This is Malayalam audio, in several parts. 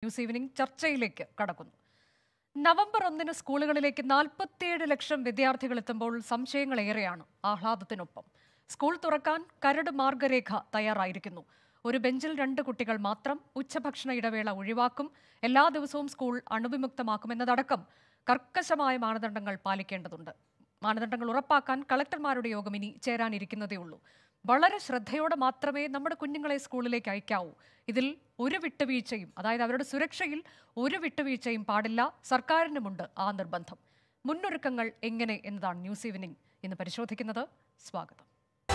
ന്യൂസ് ഈവനിംഗ് ചർച്ചയിലേക്ക് കടക്കുന്നു നവംബർ ഒന്നിന് സ്കൂളുകളിലേക്ക് നാൽപ്പത്തിയേഴ് ലക്ഷം വിദ്യാർത്ഥികൾ എത്തുമ്പോൾ സംശയങ്ങളേറെയാണ് ആഹ്ലാദത്തിനൊപ്പം സ്കൂൾ തുറക്കാൻ കരട് മാർഗരേഖ തയ്യാറായിരിക്കുന്നു ഒരു ബെഞ്ചിൽ രണ്ട് കുട്ടികൾ മാത്രം ഉച്ചഭക്ഷണ ഇടവേള ഒഴിവാക്കും എല്ലാ ദിവസവും സ്കൂൾ അണുവിമുക്തമാക്കുമെന്നതടക്കം കർക്കശമായ മാനദണ്ഡങ്ങൾ പാലിക്കേണ്ടതുണ്ട് മാനദണ്ഡങ്ങൾ ഉറപ്പാക്കാൻ കളക്ടർമാരുടെ യോഗം ഇനി ചേരാനിരിക്കുന്നതേ ഉള്ളൂ വളരെ ശ്രദ്ധയോടെ മാത്രമേ നമ്മുടെ കുഞ്ഞുങ്ങളെ സ്കൂളിലേക്ക് അയക്കാവൂ ഇതിൽ ഒരു വിട്ടുവീഴ്ചയും അതായത് അവരുടെ സുരക്ഷയിൽ ഒരു വിട്ടുവീഴ്ചയും പാടില്ല സർക്കാരിനുമുണ്ട് ആ നിർബന്ധം മുന്നൊരുക്കങ്ങൾ എങ്ങനെ എന്നതാണ് ന്യൂസ് ഈവനിംഗ് ഇന്ന് പരിശോധിക്കുന്നത് സ്വാഗതം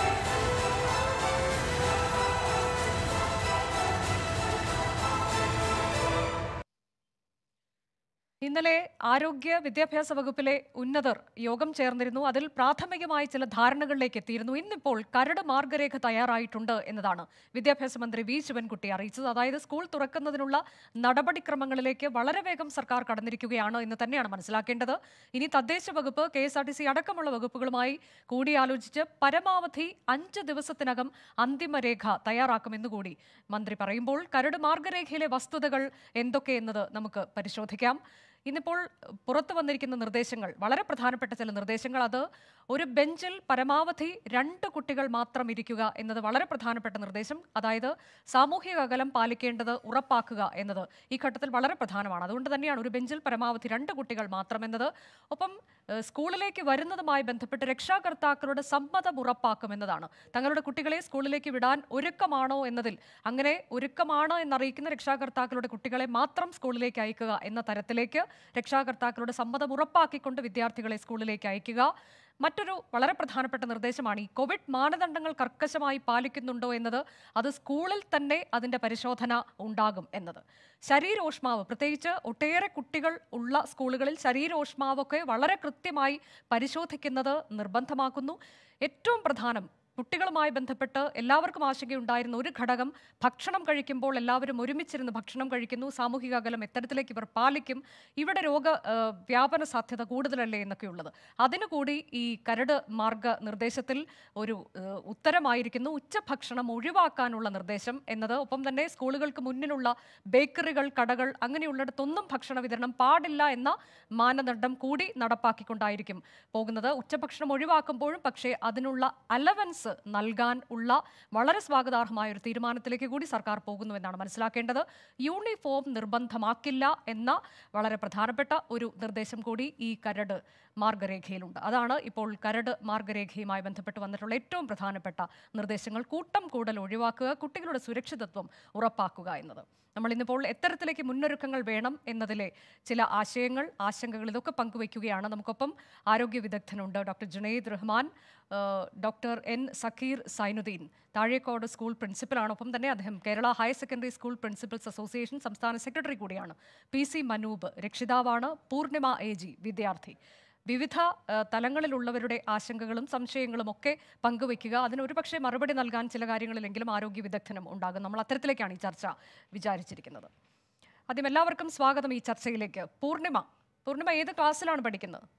ഇന്നലെ ആരോഗ്യ വിദ്യാഭ്യാസ വകുപ്പിലെ ഉന്നതർ യോഗം ചേർന്നിരുന്നു അതിൽ പ്രാഥമികമായ ചില ധാരണകളിലേക്ക് എത്തിയിരുന്നു ഇന്നിപ്പോൾ കരട് മാർഗരേഖ തയ്യാറായിട്ടുണ്ട് എന്നതാണ് വിദ്യാഭ്യാസ മന്ത്രി വി ശിവൻകുട്ടി അറിയിച്ചത് അതായത് സ്കൂൾ തുറക്കുന്നതിനുള്ള നടപടിക്രമങ്ങളിലേക്ക് വളരെ വേഗം സർക്കാർ കടന്നിരിക്കുകയാണ് എന്ന് തന്നെയാണ് മനസ്സിലാക്കേണ്ടത് ഇനി തദ്ദേശ വകുപ്പ് K S R T C അടക്കമുള്ള വകുപ്പുകളുമായി കൂടിയാലോചിച്ച് പരമാവധി അഞ്ച് ദിവസത്തിനകം അന്തിമരേഖ തയ്യാറാക്കുമെന്ന് കൂടി മന്ത്രി പറയുമ്പോൾ കരട് മാർഗരേഖയിലെ വസ്തുതകൾ എന്തൊക്കെയെന്നത് നമുക്ക് പരിശോധിക്കാം ഇന്നിപ്പോൾ പുറത്തു വന്നിരിക്കുന്ന നിർദ്ദേശങ്ങൾ വളരെ പ്രധാനപ്പെട്ട ചില നിർദ്ദേശങ്ങൾ അത് ഒരു ബെഞ്ചിൽ പരമാവധി രണ്ട് കുട്ടികൾ മാത്രം ഇരിക്കുക എന്നത് വളരെ പ്രധാനപ്പെട്ട നിർദ്ദേശം അതായത് സാമൂഹിക അകലം പാലിക്കേണ്ടത് ഉറപ്പാക്കുക എന്നത് ഈ ഘട്ടത്തിൽ വളരെ പ്രധാനമാണ് അതുകൊണ്ട് തന്നെയാണ് ഒരു ബെഞ്ചിൽ പരമാവധി രണ്ട് കുട്ടികൾ മാത്രം എന്നത് ഒപ്പം ഏഹ്, സ്കൂളിലേക്ക് വരുന്നതുമായി ബന്ധപ്പെട്ട് രക്ഷാകർത്താക്കളുടെ സമ്മതം ഉറപ്പാക്കുമെന്നതാണ് തങ്ങളുടെ കുട്ടികളെ സ്കൂളിലേക്ക് വിടാൻ ഒരുക്കമാണോ എന്നതിൽ അങ്ങനെ ഒരുക്കമാണ് എന്നറിയിക്കുന്ന രക്ഷാകർത്താക്കളുടെ കുട്ടികളെ മാത്രം സ്കൂളിലേക്ക് അയക്കുക എന്ന തരത്തിലേക്ക് രക്ഷാകർത്താക്കളുടെ സമ്മതം ഉറപ്പാക്കിക്കൊണ്ട് വിദ്യാർത്ഥികളെ സ്കൂളിലേക്ക് അയക്കുക മറ്റൊരു വളരെ പ്രധാനപ്പെട്ട നിർദ്ദേശമാണ് ഈ കോവിഡ് മാനദണ്ഡങ്ങൾ കർക്കശമായി പാലിക്കുന്നുണ്ടോ എന്നത് അത് സ്കൂളിൽ തന്നെ അതിന്റെ പരിശോധന ഉണ്ടാകും എന്നത് ശരീരോഷ്മാവ് പ്രത്യേകിച്ച് ഒട്ടേറെ കുട്ടികൾ ഉള്ള സ്കൂളുകളിൽ ശരീരോഷ്മാവൊക്കെ വളരെ കൃത്യമായി പരിശോധിക്കുന്നത് നിർബന്ധമാക്കുന്നു ഏറ്റവും പ്രധാനം കുട്ടികളുമായി ബന്ധപ്പെട്ട് എല്ലാവർക്കും ആശങ്കയുണ്ടായിരുന്ന ഒരു ഘടകം ഭക്ഷണം കഴിക്കുമ്പോൾ എല്ലാവരും ഒരുമിച്ചിരുന്ന് ഭക്ഷണം കഴിക്കുന്നു സാമൂഹിക അകലം എത്തരത്തിലേക്ക് ഇവർ പാലിക്കും ഇവിടെ രോഗ ആ, വ്യാപന സാധ്യത കൂടുതലല്ലേ എന്നൊക്കെയുള്ളത് അതിനു കൂടി ഈ കരട് മാർഗ നിർദ്ദേശത്തിൽ ഒരു ആ, ഉത്തരമായിരിക്കുന്നു ഉച്ചഭക്ഷണം ഒഴിവാക്കാനുള്ള നിർദ്ദേശം എന്നത് ഒപ്പം തന്നെ സ്കൂളുകൾക്ക് മുന്നിലുള്ള ബേക്കറികൾ കടകൾ അങ്ങനെയുള്ളിടത്തൊന്നും ഭക്ഷണ വിതരണം പാടില്ല എന്ന മാനദണ്ഡം കൂടി നടപ്പാക്കിക്കൊണ്ടായിരിക്കും പോകുന്നത് ഉച്ചഭക്ഷണം ഒഴിവാക്കുമ്പോഴും പക്ഷേ അതിനുള്ള അലവൻസ് നൽകാൻ ഉള്ള വളരെ സ്വാഗതാർഹമായ ഒരു തീരുമാനത്തിലേക്ക് കൂടി സർക്കാർ പോകുന്നു എന്നാണ് മനസ്സിലാക്കേണ്ടത് യൂണിഫോം നിർബന്ധമാക്കില്ല എന്ന വളരെ പ്രധാനപ്പെട്ട ഒരു നിർദ്ദേശം കൂടി ഈ കരട് മാർഗരേഖയിലുണ്ട് അതാണ് ഇപ്പോൾ കരട് മാർഗരേഖയുമായി ബന്ധപ്പെട്ട് വന്നിട്ടുള്ള ഏറ്റവും പ്രധാനപ്പെട്ട നിർദ്ദേശങ്ങൾ കൂട്ടം കൂടൽ ഒഴിവാക്കുക കുട്ടികളുടെ സുരക്ഷിതത്വം ഉറപ്പാക്കുക എന്നത് നമ്മൾ ഇന്നിപ്പോൾ എത്തരത്തിലേക്ക് മുന്നൊരുക്കങ്ങൾ വേണം എന്നതിലെ ചില ആശയങ്ങൾ ആശങ്കകൾ ഇതൊക്കെ പങ്കുവയ്ക്കുകയാണ് നമുക്കൊപ്പം ആരോഗ്യ വിദഗ്ധനുണ്ട് ഡോക്ടർ ജുനൈദ് റഹ്മാൻ ഏഹ്, doctor N Zakir Zainuddin Thazhekode school പ്രിൻസിപ്പലാണ് ഒപ്പം തന്നെ അദ്ദേഹം Kerala higher secondary school principals association സംസ്ഥാന സെക്രട്ടറി കൂടിയാണ് പി സി മനൂപ് രക്ഷിതാവാണ് പൂർണിമ എ ജി വിദ്യാർത്ഥി വിവിധ ഏഹ്, തലങ്ങളിലുള്ളവരുടെ ആശങ്കകളും സംശയങ്ങളും ഒക്കെ പങ്കുവയ്ക്കുക അതിന് ഒരുപക്ഷെ മറുപടി നൽകാൻ ചില കാര്യങ്ങളിലെങ്കിലും ആരോഗ്യ വിദഗ്ധനും ഉണ്ടാകും നമ്മൾ അത്തരത്തിലേക്കാണ് ഈ ചർച്ച വിചാരിച്ചിരിക്കുന്നത് ആദ്യം എല്ലാവർക്കും സ്വാഗതം ഈ ചർച്ചയിലേക്ക് പൂർണിമ പൂർണിമ ഏത് ക്ലാസ്സിലാണ് പഠിക്കുന്നത്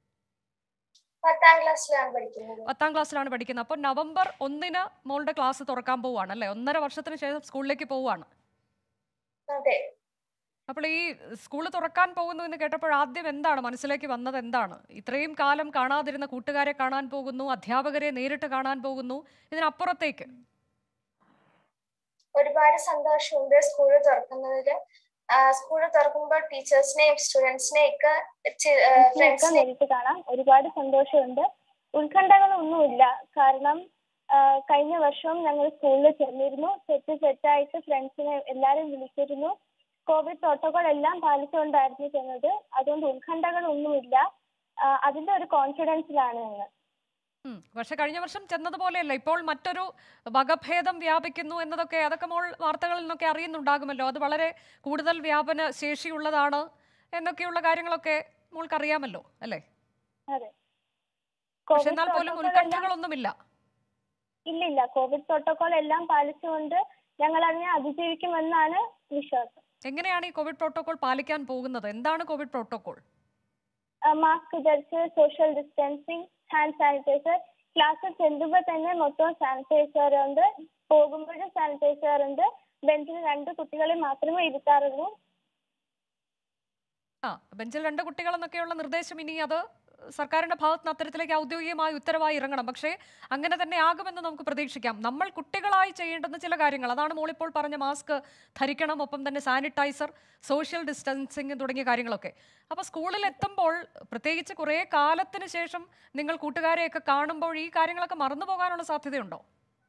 പത്താം ക്ലാസ്സിലാണ് പഠിക്കുന്നത് പത്താം ക്ലാസ്സിലാണ് പഠിക്കുന്നത് അപ്പോൾ നവംബർ ഒന്നിന് മോളുടെ ക്ലാസ് തുറക്കാൻ പോവുകയാണ് അല്ലേ ഒന്നര വർഷത്തിന് ശേഷം സ്കൂളിലേക്ക് പോവുകയാണ് അതെ അപ്പോൾ ഈ സ്കൂൾ തുറക്കാൻ പോകുന്നു എന്ന് കേട്ടപ്പോൾ ആദ്യം എന്താണ് മനസ്സിലേക്ക് വന്നത് എന്താണ് ഇത്രയും കാലം കാണാതിരുന്ന കൂട്ടുകാരെ കാണാൻ പോകുന്നു അധ്യാപകരെ നേരിട്ട് കാണാൻ പോകുന്നു ഇതിനപ്പുറത്തേക്ക് ഒരുപാട് സന്തോഷമുണ്ട് സ്കൂൾ തുറക്കുന്നതില് സ്കൂൾ തുറക്കുമ്പോൾ ടീച്ചേഴ്സിനെയും സ്റ്റുഡൻസിനെയും ഒക്കെ ഒക്കെ ഫ്രണ്ട്സിനെ നേരിട്ട് കാണാം ഒരുപാട് സന്തോഷമുണ്ട് ഉത്കണ്ഠകളൊന്നുമില്ല കാരണം ആ, കഴിഞ്ഞ വർഷവും ഞങ്ങൾ സ്കൂളിൽ ചെന്നിരുന്നു സെറ്റ് സെറ്റായിട്ട് ഫ്രണ്ട്സിനെ എല്ലാവരും വിളിച്ചിരുന്നു കോവിഡ് പ്രോട്ടോകോൾ എല്ലാം പാലിച്ചുകൊണ്ടായിരുന്നു ചെന്നത് അതുകൊണ്ട് ഉത്കണ്ഠകളൊന്നുമില്ല ആ, അതിന്റെ ഒരു കോൺഫിഡൻസിലാണ് ഞങ്ങൾ ഉം. പക്ഷെ കഴിഞ്ഞ വർഷം ചെന്നതുപോലെയല്ല ഇപ്പോൾ മറ്റൊരു വകഭേദം വ്യാപിക്കുന്നു എന്നതൊക്കെ അതൊക്കെ മോൾ വാർത്തകളിൽ നിന്നൊക്കെ അറിയുന്നുണ്ടാകുമല്ലോ അത് വളരെ കൂടുതൽ വ്യാപന ശേഷിയുള്ളതാണ് എന്നൊക്കെയുള്ള കാര്യങ്ങളൊക്കെ മോൾക്ക് അറിയാമല്ലോ അല്ലേ അതെ പക്ഷെ എന്നാൽ പോലും protocol എല്ലാം- ഉത്കണ്ഠകളൊന്നുമില്ല ഇല്ലില്ല കോവിഡ് പ്രോട്ടോകോൾ എല്ലാം പാലിച്ചുകൊണ്ട് ഞങ്ങൾ അതിനെ അതിജീവിക്കുമെന്നാണ് വിശ്വാസം എങ്ങനെയാണ് ഈ കോവിഡ് പ്രോട്ടോകോൾ പാലിക്കാൻ പോകുന്നത് എന്താണ് കോവിഡ് പ്രോട്ടോകോൾ മാസ്ക് ധരിച്ച് സോഷ്യൽ ഡിസ്റ്റൻസിങ് ഹാൻഡ് സാനിറ്റൈസർ ക്ലാസ്സിൽ ചെല്ലുമ്പോൾ തന്നെ മൊത്തം സാനിറ്റൈസർ ഉണ്ട് പോകുമ്പോഴും സാനിറ്റൈസർ ഉണ്ട് ബെഞ്ചിൽ രണ്ട് കുട്ടികളെ മാത്രമേ ഇരുത്താറുള്ളൂ ആ ബെഞ്ചിൽ രണ്ട് കുട്ടികൾ എന്നൊക്കെയുള്ള നിർദ്ദേശം ഇനി അത് സർക്കാരിന്റെ ഭാഗത്ത് നിന്ന് അത്തരത്തിലേക്ക് ഔദ്യോഗികമായ ഉത്തരവായി ഇറങ്ങണം പക്ഷേ അങ്ങനെ തന്നെ ആകുമെന്ന് നമുക്ക് പ്രതീക്ഷിക്കാം നമ്മൾ കുട്ടികളായി ചെയ്യേണ്ടുന്ന ചില കാര്യങ്ങൾ അതാണ് മോളിപ്പോൾ പറഞ്ഞ മാസ്ക് ധരിക്കണം ഒപ്പം തന്നെ സാനിറ്റൈസർ സോഷ്യൽ ഡിസ്റ്റൻസിങ് തുടങ്ങിയ കാര്യങ്ങളൊക്കെ അപ്പോൾ സ്കൂളിൽ എത്തുമ്പോൾ പ്രത്യേകിച്ച് കുറേ കാലത്തിന് ശേഷം നിങ്ങൾ കൂട്ടുകാരെയൊക്കെ കാണുമ്പോൾ ഈ കാര്യങ്ങളൊക്കെ മറന്നു പോകാനുള്ള സാധ്യതയുണ്ടോ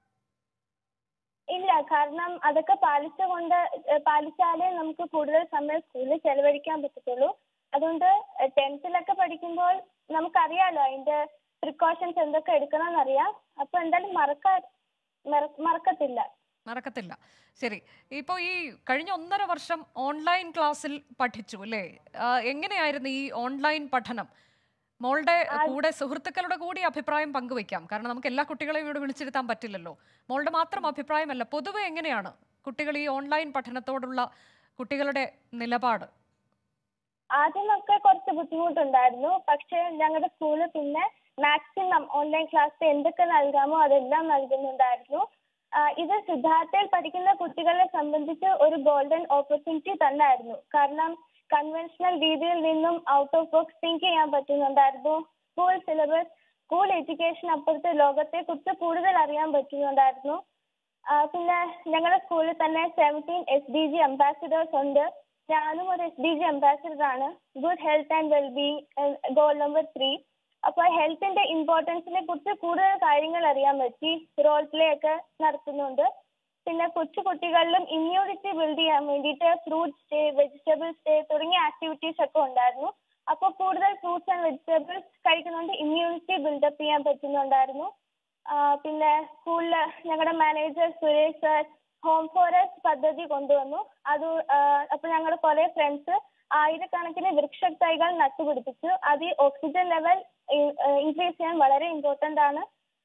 ഇല്ല കാരണം അതൊക്കെ പാലിച്ചുകൊണ്ട് ഏഹ് പാലിച്ചാലേ നമുക്ക് കൂടുതൽ സമയം സ്കൂളിൽ ചെലവഴിക്കാൻ പറ്റത്തുള്ളൂ അതുകൊണ്ട് ടെൻത്തിലൊക്കെ പഠിക്കുമ്പോൾ നമുക്കറിയാലോ അതിന്റെ പ്രിക്കോഷൻസ് എന്തൊക്കെ എടുക്കണമെന്നറിയാം അപ്പൊ എന്തായാലും മറക്കാ മറ- മറക്കത്തില്ല മറക്കത്തില്ല ശരി ഇപ്പോൾ ഈ കഴിഞ്ഞ ഒന്നര വർഷം ഓൺലൈൻ ക്ലാസ്സിൽ പഠിച്ചു അല്ലേ ആ, എങ്ങനെയായിരുന്നു ഈ ഓൺലൈൻ പഠനം മോളുടെ കൂടെ സുഹൃത്തുക്കളുടെ കൂടി അഭിപ്രായം പങ്കുവയ്ക്കാം കാരണം നമുക്ക് എല്ലാ കുട്ടികളെയും ഇവിടെ വിളിച്ചിരുത്താൻ പറ്റില്ലല്ലോ മോളുടെ മാത്രം അഭിപ്രായമല്ല പൊതുവെ എങ്ങനെയാണ് കുട്ടികൾ ഈ ഓൺലൈൻ പഠനത്തോടുള്ള കുട്ടികളുടെ നിലപാട് ആദ്യമൊക്കെ കുറച്ച് ബുദ്ധിമുട്ടുണ്ടായിരുന്നു പക്ഷെ ഞങ്ങളുടെ സ്കൂളിൽ പിന്നെ മാക്സിമം ഓൺലൈൻ ക്ലാസ് എന്തൊക്കെ നൽകാമോ അതെല്ലാം നൽകുന്നുണ്ടായിരുന്നു ആ, ഇത് സിദ്ധാർത്ഥയിൽ പഠിക്കുന്ന കുട്ടികളെ സംബന്ധിച്ച് ഒരു ഗോൾഡൻ ഓപ്പർച്യൂണിറ്റി തന്നെയായിരുന്നു കാരണം കൺവെൻഷണൽ രീതിയിൽ നിന്നും ഔട്ട് ഓഫ് ബോക്സ് തിങ്ക് ചെയ്യാൻ പറ്റുന്നുണ്ടായിരുന്നു സ്കൂൾ സിലബസ് സ്കൂൾ എഡ്യൂക്കേഷൻ അപ്പുറത്തെ ലോകത്തെ കുറിച്ച് കൂടുതൽ അറിയാൻ പറ്റുന്നുണ്ടായിരുന്നു ആ, പിന്നെ ഞങ്ങളുടെ സ്കൂളിൽ തന്നെ seventeen S D G ambassadors ഉണ്ട് ഞാനും ഒരു എസ് ഡി ജി അംബാസിഡർ ആണ് good health and wellbeing goal number three അപ്പോൾ ഹെൽത്തിന്റെ ഇമ്പോർട്ടൻസിനെ കുറിച്ച് കൂടുതൽ കാര്യങ്ങൾ അറിയാൻ പറ്റി റോൾ പ്ലേ ഒക്കെ നടത്തുന്നുണ്ട് പിന്നെ കൊച്ചു കുട്ടികളിലും ഇമ്മ്യൂണിറ്റി ബിൽഡ് ചെയ്യാൻ വേണ്ടിയിട്ട് ഫ്രൂട്ട്സ് ഡേ വെജിറ്റബിൾസ് ഡേ തുടങ്ങിയ ആക്ടിവിറ്റീസ് ഒക്കെ ഉണ്ടായിരുന്നു അപ്പോൾ കൂടുതൽ ഫ്രൂട്ട്സ് ആൻഡ് വെജിറ്റബിൾസ് കഴിക്കുന്നതുകൊണ്ട് ഇമ്മ്യൂണിറ്റി ബിൽഡപ്പ് ചെയ്യാൻ പറ്റുന്നുണ്ടായിരുന്നു ആ, പിന്നെ സ്കൂളിൽ ഞങ്ങളുടെ manager Suresh sir home forest പദ്ധതി കൊണ്ടുവന്നു അത് അപ്പൊ ഞങ്ങൾ കുറെ ഫ്രണ്ട്സ് ആയിരക്കണക്കിന് വൃക്ഷത്തൈകൾ നട്ടുപിടിപ്പിച്ചു അത് ഈ ഓക്സിജൻ ലെവൽ ഇൻക്രീസ് ചെയ്യാൻ വളരെ ഇമ്പോർട്ടന്റ് ആണ്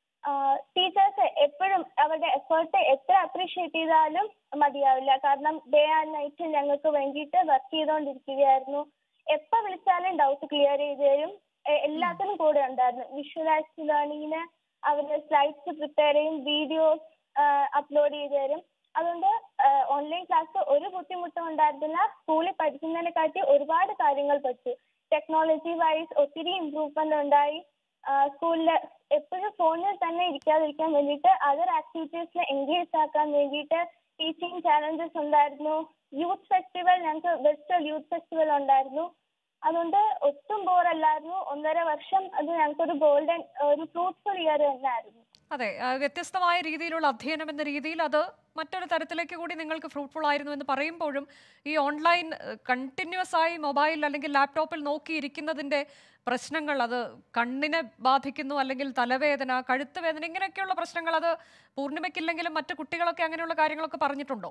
ടീച്ചേഴ്സ് എപ്പോഴും അവരുടെ എഫേർട്ട് എത്ര അപ്രീഷിയേറ്റ് ചെയ്താലും മതിയാവില്ല കാരണം ഡേ ആൻഡ് നൈറ്റ് ഞങ്ങൾക്ക് വേണ്ടിയിട്ട് വർക്ക് ചെയ്തുകൊണ്ടിരിക്കുകയായിരുന്നു എപ്പോൾ വിളിച്ചാലും ഡൗട്ട് ക്ലിയർ ചെയ്ത് തരും എ- എല്ലാത്തിനും കൂടെ ഉണ്ടായിരുന്നു വിഷ്വലൈസ്ഡ് ലേണിങ്ങിന് അവർ സ്ലൈഡ്സ് പ്രിപ്പയർ ചെയ്യും വീഡിയോസ് അപ്ലോഡ് ചെയ്ത് തരും അതുകൊണ്ട് ഓൺലൈൻ ക്ലാസ് ഒരു ബുദ്ധിമുട്ടും ഉണ്ടായിരുന്നില്ല സ്കൂളിൽ പഠിക്കുന്നതിനെക്കാട്ടി ഒരുപാട് കാര്യങ്ങൾ പറ്റു ടെക്നോളജി വൈസ് ഒത്തിരി ഇമ്പ്രൂവ്മെന്റ് ഉണ്ടായി സ്കൂളിൽ എപ്പോഴും ഫോണിൽ തന്നെ ഇരിക്കാതിരിക്കാൻ വേണ്ടിയിട്ട് അതർ ആക്ടിവിറ്റീസിൽ എൻഗേജ് ആക്കാൻ വേണ്ടിയിട്ട് ടീച്ചിങ് ചാലഞ്ചസ് ഉണ്ടായിരുന്നു യൂത്ത് ഫെസ്റ്റിവൽ ഞങ്ങൾക്ക് വെസ്റ്റൽ യൂത്ത് ഫെസ്റ്റിവൽ ഉണ്ടായിരുന്നു അതുകൊണ്ട് ഒട്ടും ബോറല്ലായിരുന്നു ഒന്നര വർഷം അത് ഞങ്ങൾക്കൊരു ഗോൾഡൻ ഒരു ഫ്രൂട്ട്ഫുൾ ഇയർ തന്നെയായിരുന്നു അതെ ആ, വ്യത്യസ്തമായ രീതിയിലുള്ള അധ്യയനം എന്ന രീതിയിൽ അത് മറ്റൊരു തരത്തിലേക്ക് കൂടി നിങ്ങൾക്ക് ഫ്രൂട്ട്ഫുൾ ആയിരുന്നു എന്ന് പറയുമ്പോഴും ഈ ഓൺലൈൻ കണ്ടിന്യൂസ് ആയി മൊബൈൽ അല്ലെങ്കിൽ ലാപ്ടോപ്പിൽ നോക്കിയിരിക്കുന്നതിന്റെ പ്രശ്നങ്ങൾ അത് കണ്ണിനെ ബാധിക്കുന്നു അല്ലെങ്കിൽ തലവേദന കഴുത്ത് വേദന ഇങ്ങനെയൊക്കെയുള്ള പ്രശ്നങ്ങൾ അത് പൂർണ്ണിമയ്ക്കില്ലെങ്കിലും മറ്റു കുട്ടികളൊക്കെ അങ്ങനെയുള്ള കാര്യങ്ങളൊക്കെ പറഞ്ഞിട്ടുണ്ടോ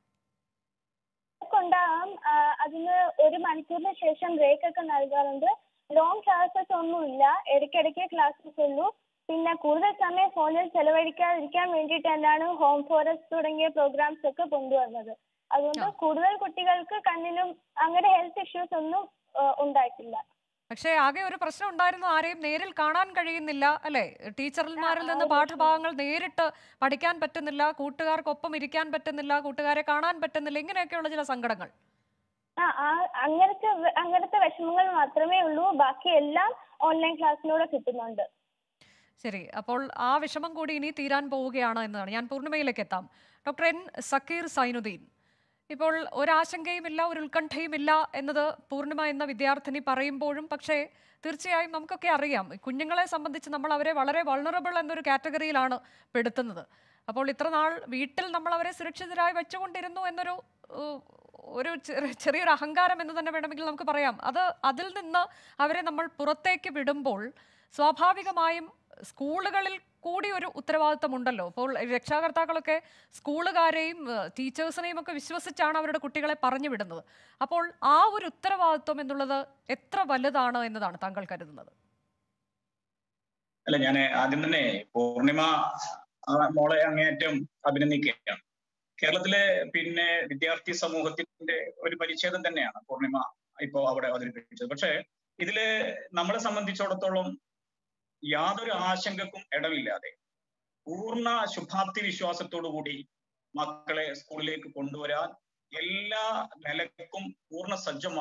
ഉണ്ടാകാം ആ, അതിന് ഒരു മണിക്കൂറിന് ശേഷം ബ്രേക്ക് ഒക്കെ നൽകാറുണ്ട് ലോങ് ക്ലാസ്സസ് ഒന്നുമില്ല ഇടയ്ക്കിടയ്ക്ക് ക്ലാസ്സസ് ഉള്ളൂ പിന്നെ കൂടുതൽ സമയം ഫോണിൽ ചെലവഴിക്കാതിരിക്കാൻ വേണ്ടിയിട്ട് തന്നെയാണ് ഹോം ഫോറസ്റ്റ് തുടങ്ങിയ പ്രോഗ്രാംസ് ഒക്കെ കൊണ്ടുവന്നത് അതുകൊണ്ട് കൂടുതൽ കുട്ടികൾക്ക് കണ്ണിനും അങ്ങനെ ഹെൽത്ത് ഇഷ്യൂസ് ഒന്നും ആ, ഉണ്ടായിട്ടില്ല പക്ഷേ ആകെ ഒരു പ്രശ്നം ഉണ്ടായിരുന്നു ആരെയും നേരിൽ കാണാൻ കഴിയുന്നില്ല അല്ലെ ടീച്ചർമാരിൽ നിന്ന് പാഠഭാഗങ്ങൾ നേരിട്ട് പഠിക്കാൻ പറ്റുന്നില്ല കൂട്ടുകാർക്കൊപ്പം ഇരിക്കാൻ പറ്റുന്നില്ല കൂട്ടുകാരെ കാണാൻ പറ്റുന്നില്ല ഇങ്ങനെയൊക്കെയുള്ള ചില സങ്കടങ്ങൾ ആ ആ- അങ്ങനത്തെ വ- അങ്ങനത്തെ വിഷമങ്ങൾ മാത്രമേ ഉള്ളൂ ബാക്കി എല്ലാം ഓൺലൈൻ ക്ലാസ്സിലൂടെ കിട്ടുന്നുണ്ട് ശരി അപ്പോൾ ആ വിഷമം കൂടി ഇനി തീരാൻ പോവുകയാണ് എന്നതാണ് ഞാൻ പൂർണ്ണിമയിലേക്ക് എത്താം ഡോക്ടർ എൻ സക്കീർ സൈനുദ്ദീൻ ഇപ്പോൾ ഒരാശങ്കയുമില്ല ഒരു ഉത്കണ്ഠയുമില്ല എന്നത് പൂർണ്ണിമ എന്ന വിദ്യാർത്ഥിനി പറയുമ്പോഴും പക്ഷേ തീർച്ചയായും നമുക്കൊക്കെ അറിയാം ഈ കുഞ്ഞുങ്ങളെ സംബന്ധിച്ച് നമ്മൾ അവരെ വളരെ വൾണറബിൾ എന്നൊരു കാറ്റഗറിയിലാണ് പെടുത്തുന്നത് അപ്പോൾ ഇത്ര നാൾ വീട്ടിൽ നമ്മൾ അവരെ സുരക്ഷിതരായി വെച്ചുകൊണ്ടിരുന്നു എന്നൊരു ഏഹ്, ഒരു ചെറിയ- ചെറിയൊരു അഹങ്കാരം എന്ന് തന്നെ വേണമെങ്കിൽ നമുക്ക് പറയാം അത് അതിൽ നിന്ന് അവരെ നമ്മൾ പുറത്തേക്ക് വിടുമ്പോൾ സ്വാഭാവികമായും സ്കൂളുകളിൽ കൂടി ഒരു ഉത്തരവാദിത്തമുണ്ടല്ലോ അപ്പോൾ രക്ഷാകർത്താക്കളൊക്കെ സ്കൂളുകാരെയും ഏഹ്, ടീച്ചേഴ്സിനെയും ഒക്കെ വിശ്വസിച്ചാണ് അവരുടെ കുട്ടികളെ പറഞ്ഞു വിടുന്നത് അപ്പോൾ ആ ഒരു ഉത്തരവാദിത്വം എന്നുള്ളത് എത്ര വലുതാണ് എന്നതാണ് താങ്കൾ കരുതുന്നത് അല്ല ഞാൻ ആദ്യം തന്നെ പൂർണിമ ആ മോളെ അങ്ങേയറ്റം അഭിനന്ദിക്കുകയാണ് കേരളത്തിലെ പിന്നെ വിദ്യാർത്ഥി സമൂഹത്തിന്റെ ഒരു പരിച്ഛേദം തന്നെയാണ് പൂർണിമ ഇപ്പോ അവിടെ അവതരിപ്പിച്ചത് പക്ഷേ ഇതില് നമ്മളെ സംബന്ധിച്ചിടത്തോളം യാതൊരു ആശങ്കക്കും ഇടവില്ലാതെ പൂർണ്ണ ശുഭാപ്തി വിശ്വാസത്തോടു കൂടി മക്കളെ സ്കൂളിലേക്ക് കൊണ്ടുവരാൻ എല്ലാ നിലക്കും പൂർണ്ണ സജ്ജമാണ്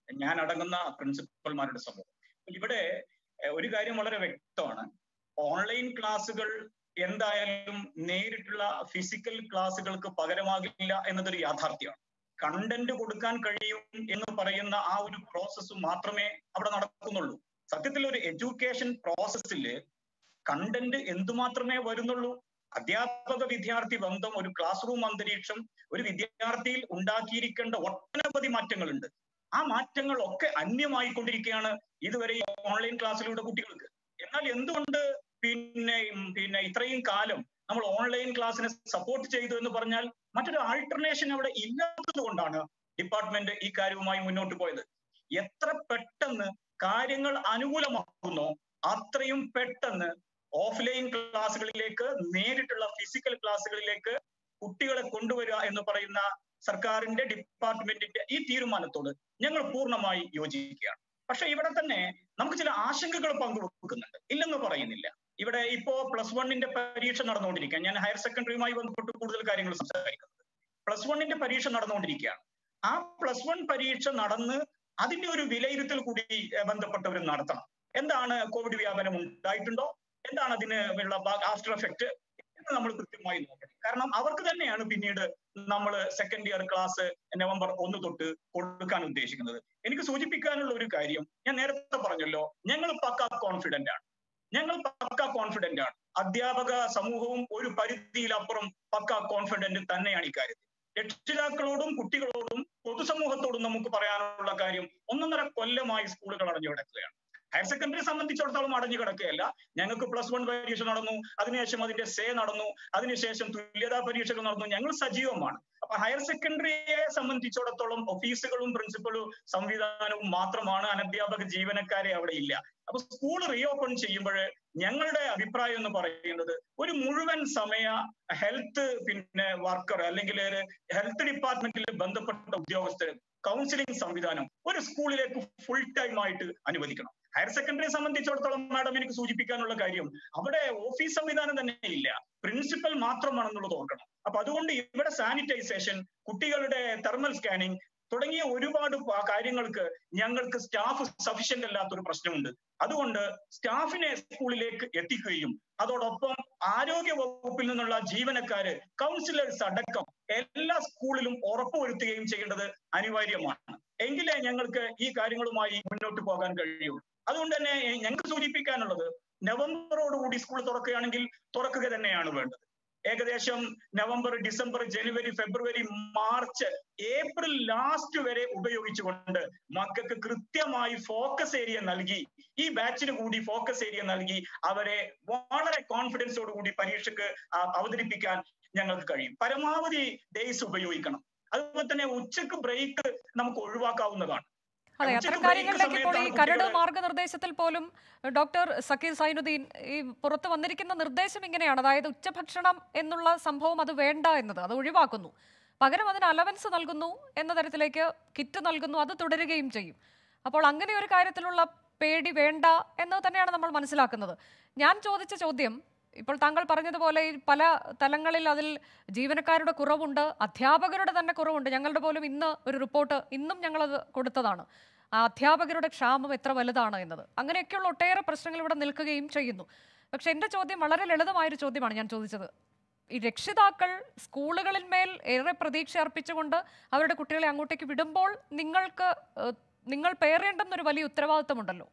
ഞാൻ അടങ്ങുന്ന പ്രിൻസിപ്പൽമാരുടെ സമൂഹം ഇവിടെ ഏഹ്, ഒരു കാര്യം വളരെ വ്യക്തമാണ് ഓൺലൈൻ ക്ലാസ്സുകൾ എന്തായാലും നേരിട്ടുള്ള ഫിസിക്കൽ ക്ലാസ്സുകൾക്ക് പകരമാകില്ല എന്നതൊരു യാഥാർത്ഥ്യമാണ് കണ്ടന്റ് കൊടുക്കാൻ കഴിയും എന്ന് പറയുന്ന ആ ഒരു പ്രോസസ്സ് മാത്രമേ അവിടെ നടക്കുന്നുള്ളൂ സത്യത്തിൽ ഒരു എഡ്യൂക്കേഷൻ പ്രോസസ്സിൽ കണ്ടന്റ് എന്തുമാത്രമേ വരുന്നുള്ളൂ അധ്യാപക വിദ്യാർത്ഥി ബന്ധം ഒരു ക്ലാസ് റൂം അന്തരീക്ഷം ഒരു വിദ്യാർത്ഥിയിൽ ഉണ്ടാക്കിയിരിക്കേണ്ട ഒട്ടനവധി മാറ്റങ്ങളുണ്ട് ആ മാറ്റങ്ങളൊക്കെ അന്യമായിക്കൊണ്ടിരിക്കുകയാണ് ഇതുവരെ ഈ ഓൺലൈൻ ക്ലാസ്സിലൂടെ കുട്ടികൾക്ക് എന്നാൽ എന്തുകൊണ്ട് പിന്നെ ഉം, പിന്നെ ഇത്രയും കാലം നമ്മൾ ഓൺലൈൻ ക്ലാസ്സിനെ സപ്പോർട്ട് ചെയ്തു എന്ന് പറഞ്ഞാൽ മറ്റൊരു ആൾട്ടർനേഷൻ അവിടെ ഇല്ലാത്തത് കൊണ്ടാണ് ഡിപ്പാർട്ട്മെന്റ് ഈ കാര്യവുമായി മുന്നോട്ട് പോയത് എത്ര പെട്ടെന്ന് കാര്യങ്ങൾ അനുകൂലമാകുന്നോ അത്രയും പെട്ടെന്ന് ഓഫ്ലൈൻ ക്ലാസ്സുകളിലേക്ക് നേരിട്ടുള്ള ഫിസിക്കൽ ക്ലാസ്സുകളിലേക്ക് കുട്ടികളെ കൊണ്ടുവരിക എന്ന് പറയുന്ന സർക്കാരിന്റെ ഡിപ്പാർട്ട്മെന്റിന്റെ ഈ തീരുമാനത്തോട് ഞങ്ങൾ പൂർണ്ണമായി യോജിക്കുകയാണ് പക്ഷെ ഇവിടെ തന്നെ നമുക്ക് ചില ആശങ്കകൾ പങ്കുവെക്കുന്നുണ്ട് ഇല്ലെന്ന് പറയുന്നില്ല ഇവിടെ ഇപ്പോ പ്ലസ് വണ്ണിന്റെ പരീക്ഷ നടന്നുകൊണ്ടിരിക്കുക ഞാൻ ഹയർ സെക്കൻഡറിയുമായി ബന്ധപ്പെട്ട് കൂടുതൽ കാര്യങ്ങൾ സംസാരിക്കുന്നത് പ്ലസ് വണ്ണിന്റെ പരീക്ഷ നടന്നുകൊണ്ടിരിക്കുകയാണ് ആ പ്ലസ് വൺ പരീക്ഷ നടന്ന് അതിന്റെ ഒരു വിലയിരുത്തൽ കൂടി ഏഹ്, ബന്ധപ്പെട്ടവർ നടത്തണം എന്താണ് കോവിഡ് വ്യാപനം ഉണ്ടായിട്ടുണ്ടോ എന്താണ് അതിന് ഉള്ള ആഫ്റ്റർ എഫക്ട് എന്ന് നമ്മൾ കൃത്യമായി നോക്കണം കാരണം അവർക്ക് തന്നെയാണ് പിന്നീട് നമ്മൾ സെക്കൻഡ് ഇയർ ക്ലാസ് നവംബർ ഒന്ന് തൊട്ട് കൊടുക്കാൻ ഉദ്ദേശിക്കുന്നത് എനിക്ക് സൂചിപ്പിക്കാനുള്ള ഒരു കാര്യം ഞാൻ നേരത്തെ പറഞ്ഞല്ലോ ഞങ്ങൾ പക്ക കോൺഫിഡന്റ് ആണ് ഞങ്ങൾ പക്ക കോൺഫിഡന്റ് ആണ് അധ്യാപക സമൂഹവും ഒരു പരിധിയിലപ്പുറം പക്ക കോൺഫിഡന്റ് തന്നെയാണ് ഇക്കാര്യത്തിൽ രക്ഷിതാക്കളോടും കുട്ടികളോടും പൊതുസമൂഹത്തോടും നമുക്ക് പറയാനുള്ള കാര്യം ഒന്നൊന്നര കൊല്ലമായി സ്കൂളുകൾ അടഞ്ഞു കിടക്കുകയാണ് ഹയർ സെക്കൻഡറി സംബന്ധിച്ചിടത്തോളം അടഞ്ഞു കിടക്കുകയല്ല ഞങ്ങൾക്ക് പ്ലസ് വൺ പരീക്ഷ നടന്നു അതിനുശേഷം അതിന്റെ സേ നടന്നു അതിനുശേഷം തുല്യതാ പരീക്ഷകൾ നടന്നു ഞങ്ങൾ സജീവമാണ് അപ്പൊ ഹയർ സെക്കൻഡറിയെ സംബന്ധിച്ചിടത്തോളം ഓഫീസുകളും പ്രിൻസിപ്പലും സംവിധാനവും മാത്രമാണ് അനധ്യാപക ജീവനക്കാരെ അവിടെ ഇല്ല അപ്പൊ സ്കൂൾ റീഓപ്പൺ ചെയ്യുമ്പോൾ ഞങ്ങളുടെ അഭിപ്രായം എന്ന് പറയുന്നത് ഒരു മുഴുവൻ സമയ ഹെൽത്ത് പിന്നെ വർക്കർ അല്ലെങ്കിൽ ഹെൽത്ത് ഡിപ്പാർട്ട്മെന്റിൽ ബന്ധപ്പെട്ട ഉദ്യോഗസ്ഥർ കൗൺസിലിംഗ് സംവിധാനം ഒരു സ്കൂളിലേക്ക് ഫുൾ ടൈം ആയിട്ട് അനുവദിക്കണം ഹയർ സെക്കൻഡറി സംബന്ധിച്ചിടത്തോളം മാഡം എനിക്ക് സൂചിപ്പിക്കാനുള്ള കാര്യം അവിടെ ഓഫീസ് സംവിധാനം തന്നെ ഇല്ല പ്രിൻസിപ്പൽ മാത്രമാണെന്നുള്ളത് ഓർക്കണം അപ്പൊ അതുകൊണ്ട് ഇവിടെ സാനിറ്റൈസേഷൻ കുട്ടികളുടെ തെർമൽ സ്കാനിങ് തുടങ്ങിയ ഒരുപാട് പ- കാര്യങ്ങൾക്ക് ഞങ്ങൾക്ക് സ്റ്റാഫ് സഫീഷ്യന്റ് അല്ലാത്തൊരു പ്രശ്നമുണ്ട് അതുകൊണ്ട് സ്റ്റാഫിനെ സ്കൂളിലേക്ക് എത്തിക്കുകയും അതോടൊപ്പം ആരോഗ്യ വകുപ്പിൽ നിന്നുള്ള ജീവനക്കാര് കൗൺസിലേഴ്സ് അടക്കം എല്ലാ സ്കൂളിലും ഉറപ്പുവരുത്തുകയും ചെയ്യേണ്ടത് അനിവാര്യമാണ് എങ്കിലേ ഞങ്ങൾക്ക് ഈ കാര്യങ്ങളുമായി മുന്നോട്ട് പോകാൻ കഴിയുള്ളൂ അതുകൊണ്ട് തന്നെ ഞങ്ങൾക്ക് സൂചിപ്പിക്കാനുള്ളത് നവംബറോടുകൂടി സ്കൂൾ തുറക്കുകയാണെങ്കിൽ തുറക്കുക തന്നെയാണ് വേണ്ടത് ഏകദേശം നവംബർ ഡിസംബർ ജനുവരി ഫെബ്രുവരി മാർച്ച് ഏപ്രിൽ ലാസ്റ്റ് വരെ ഉപയോഗിച്ചുകൊണ്ട് മക്കൾക്ക് കൃത്യമായി ഫോക്കസ് ഏരിയ നൽകി ഈ ബാച്ചിന് കൂടി ഫോക്കസ് ഏരിയ നൽകി അവരെ വളരെ കോൺഫിഡൻസോട് കൂടി പരീക്ഷയ്ക്ക് ആ, അവതരിപ്പിക്കാൻ ഞങ്ങൾക്ക് കഴിയും പരമാവധി ഡേയ്സ് ഉപയോഗിക്കണം അതുപോലെ തന്നെ ഉച്ചക്ക് ബ്രേക്ക് നമുക്ക് ഒഴിവാക്കാവുന്നതാണ് അതെ ഉച്ചയ്ക്ക് അത്തരം break കാര്യങ്ങളിലേക്ക് ഇപ്പോൾ ഈ സമയത്താണ് കരട് കുട്ടികളെ- മാർഗനിർദ്ദേശത്തിൽ പോലും ഡോക്ടർ സക്കീർ സൈനുദ്ദീൻ ഈ പുറത്ത് വന്നിരിക്കുന്ന നിർദ്ദേശം ഇങ്ങനെയാണ് അതായത് ഉച്ചഭക്ഷണം എന്നുള്ള സംഭവം അത് വേണ്ട എന്നത് അത് ഒഴിവാക്കുന്നു പകരം അതിന് അലവൻസ് നൽകുന്നു എന്ന തരത്തിലേക്ക് കിറ്റ് നൽകുന്നു അത് തുടരുകയും ചെയ്യും അപ്പോൾ അങ്ങനെ ഒരു കാര്യത്തിലുള്ള പേടി വേണ്ട എന്ന് തന്നെയാണ് നമ്മൾ മനസ്സിലാക്കുന്നത് ഞാൻ ചോദിച്ച ചോദ്യം ഇപ്പോൾ താങ്കൾ പറഞ്ഞതുപോലെ ഈ പല തലങ്ങളിൽ അതിൽ ജീവനക്കാരുടെ കുറവുണ്ട് അധ്യാപകരുടെ തന്നെ കുറവുണ്ട് ഞങ്ങളുടെ പോലും ഇന്ന് ഒരു റിപ്പോർട്ട് ഇന്നും ഞങ്ങളത് കൊടുത്തതാണ് ആ അധ്യാപകരുടെ ക്ഷാമം എത്ര വലുതാണ് എന്നത് അങ്ങനെയൊക്കെയുള്ള ഒട്ടേറെ പ്രശ്നങ്ങൾ ഇവിടെ നിൽക്കുകയും ചെയ്യുന്നു പക്ഷെ എൻ്റെ ചോദ്യം വളരെ ലളിതമായൊരു ചോദ്യമാണ് ഞാൻ ചോദിച്ചത് ഈ രക്ഷിതാക്കൾ സ്കൂളുകളിൽ മേൽ ഏറെ പ്രതീക്ഷ അർപ്പിച്ചുകൊണ്ട് അവരുടെ കുട്ടികളെ അങ്ങോട്ടേക്ക് വിടുമ്പോൾ നിങ്ങൾക്ക് ഏഹ്, നിങ്ങൾ പേറേണ്ടെന്നൊരു വലിയ ഉത്തരവാദിത്തമുണ്ടല്ലോ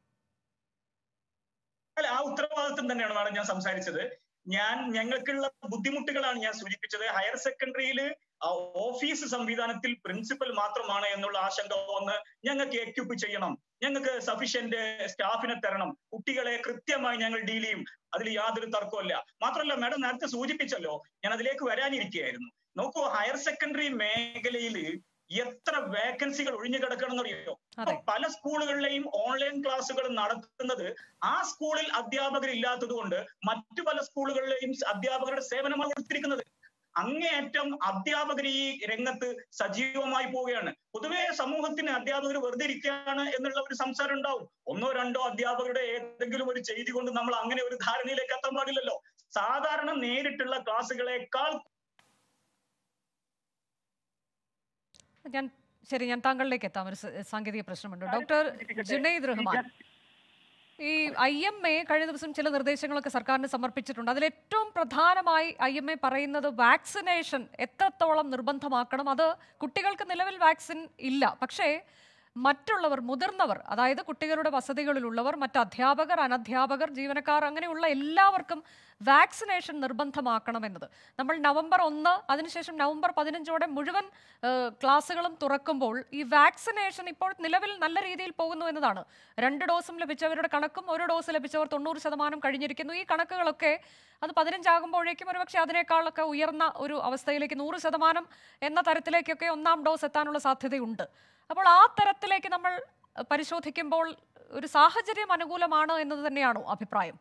അല്ല ആ ഉത്തരവാദിത്വം തന്നെയാണ് മാഡം ഞാൻ സംസാരിച്ചത് ഞാൻ ഞങ്ങൾക്കുള്ള ബുദ്ധിമുട്ടുകളാണ് ഞാൻ സൂചിപ്പിച്ചത് ഹയർ സെക്കൻഡറിയിൽ ഓഫീസ് സംവിധാനത്തിൽ പ്രിൻസിപ്പൽ മാത്രമാണ് എന്നുള്ള ആശങ്ക ഒന്ന് ഞങ്ങൾക്ക് എക്യുപ്പ് ചെയ്യണം ഞങ്ങൾക്ക് സഫീഷ്യന്റ് സ്റ്റാഫിനെ തരണം കുട്ടികളെ കൃത്യമായി ഞങ്ങൾ ഡീൽ ചെയ്യും അതിൽ യാതൊരു തർക്കമല്ല മാത്രമല്ല മാഡം നേരത്തെ സൂചിപ്പിച്ചല്ലോ ഞാൻ അതിലേക്ക് വരാനിരിക്കുകയായിരുന്നു നോക്കൂ ഹയർ സെക്കൻഡറി മേഖലയിൽ എത്ര വേക്കൻസികൾ ഒഴിഞ്ഞു കിടക്കണമെന്നറിയോ അതെ പല സ്കൂളുകളിലെയും ഓൺലൈൻ ക്ലാസ്സുകൾ നടത്തുന്നത് ആ സ്കൂളിൽ അധ്യാപകർ ഇല്ലാത്തത് കൊണ്ട് മറ്റു പല സ്കൂളുകളിലെയും അധ്യാപകരുടെ സേവനമാണ് കൊടുത്തിരിക്കുന്നത് അങ്ങേയറ്റം അധ്യാപകർ ഈ രംഗത്ത് സജീവമായി പോവുകയാണ് പൊതുവെ സമൂഹത്തിന് അധ്യാപകർ വെറുതെ ഇരിക്കുകയാണ് എന്നുള്ള ഒരു സംസാരം ഉണ്ടാവും ഒന്നോ രണ്ടോ അധ്യാപകരുടെ ഏതെങ്കിലും ഒരു ചെയ്തി കൊണ്ട് നമ്മൾ അങ്ങനെ ഒരു ധാരണയിലേക്ക് എത്താൻ പാടില്ലല്ലോ സാധാരണ നേരിട്ടുള്ള ക്ലാസ്സുകളെക്കാൾ ഞാൻ ശരി ഞാൻ താങ്കളിലേക്ക് എത്താം ഒരു സ- സാങ്കേതിക പ്രശ്നമുണ്ട് ഡോക്ടർ ജുനൈദ് റഹ്മാൻ ഈ ഐ എം എ കഴിഞ്ഞ ദിവസം ചില നിർദ്ദേശങ്ങളൊക്കെ സർക്കാരിന് സമർപ്പിച്ചിട്ടുണ്ട് അതിൽ ഏറ്റവും പ്രധാനമായി ഐ എം എ പറയുന്നത് വാക്സിനേഷൻ എത്രത്തോളം നിർബന്ധമാക്കണം അത് കുട്ടികൾക്ക് നിലവിൽ വാക്സിൻ ഇല്ല പക്ഷേ മറ്റുള്ളവർ മുതിർന്നവർ അതായത് കുട്ടികളുടെ വസതികളിലുള്ളവർ മറ്റ് അധ്യാപകർ അനധ്യാപകർ ജീവനക്കാർ അങ്ങനെയുള്ള എല്ലാവർക്കും വാക്സിനേഷൻ നിർബന്ധമാക്കണമെന്നത് നമ്മൾ നവംബർ ഒന്ന് അതിനുശേഷം നവംബർ പതിനഞ്ചോടെ മുഴുവൻ ഏഹ്, ക്ലാസ്സുകളും തുറക്കുമ്പോൾ ഈ വാക്സിനേഷൻ ഇപ്പോൾ നിലവിൽ നല്ല രീതിയിൽ പോകുന്നു എന്നതാണ് രണ്ട് ഡോസും ലഭിച്ചവരുടെ കണക്കും ഒരു ഡോസ് ലഭിച്ചവർ തൊണ്ണൂറ് ശതമാനം കഴിഞ്ഞിരിക്കുന്നു ഈ കണക്കുകളൊക്കെ അത് പതിനഞ്ചാകുമ്പോഴേക്കും ഒരുപക്ഷെ അതിനേക്കാളൊക്കെ ഉയർന്ന ഒരു അവസ്ഥയിലേക്ക് നൂറ് ശതമാനം എന്ന തരത്തിലേക്കൊക്കെ ഒന്നാം ഡോസ് എത്താനുള്ള സാധ്യതയുണ്ട് അപ്പോൾ ആ തരത്തിലേക്ക് നമ്മൾ പരിശോധിക്കുമ്പോൾ ഒരു സാഹചര്യം അനുകൂലമാണ് എന്നത് തന്നെയാണോ അഭിപ്രായം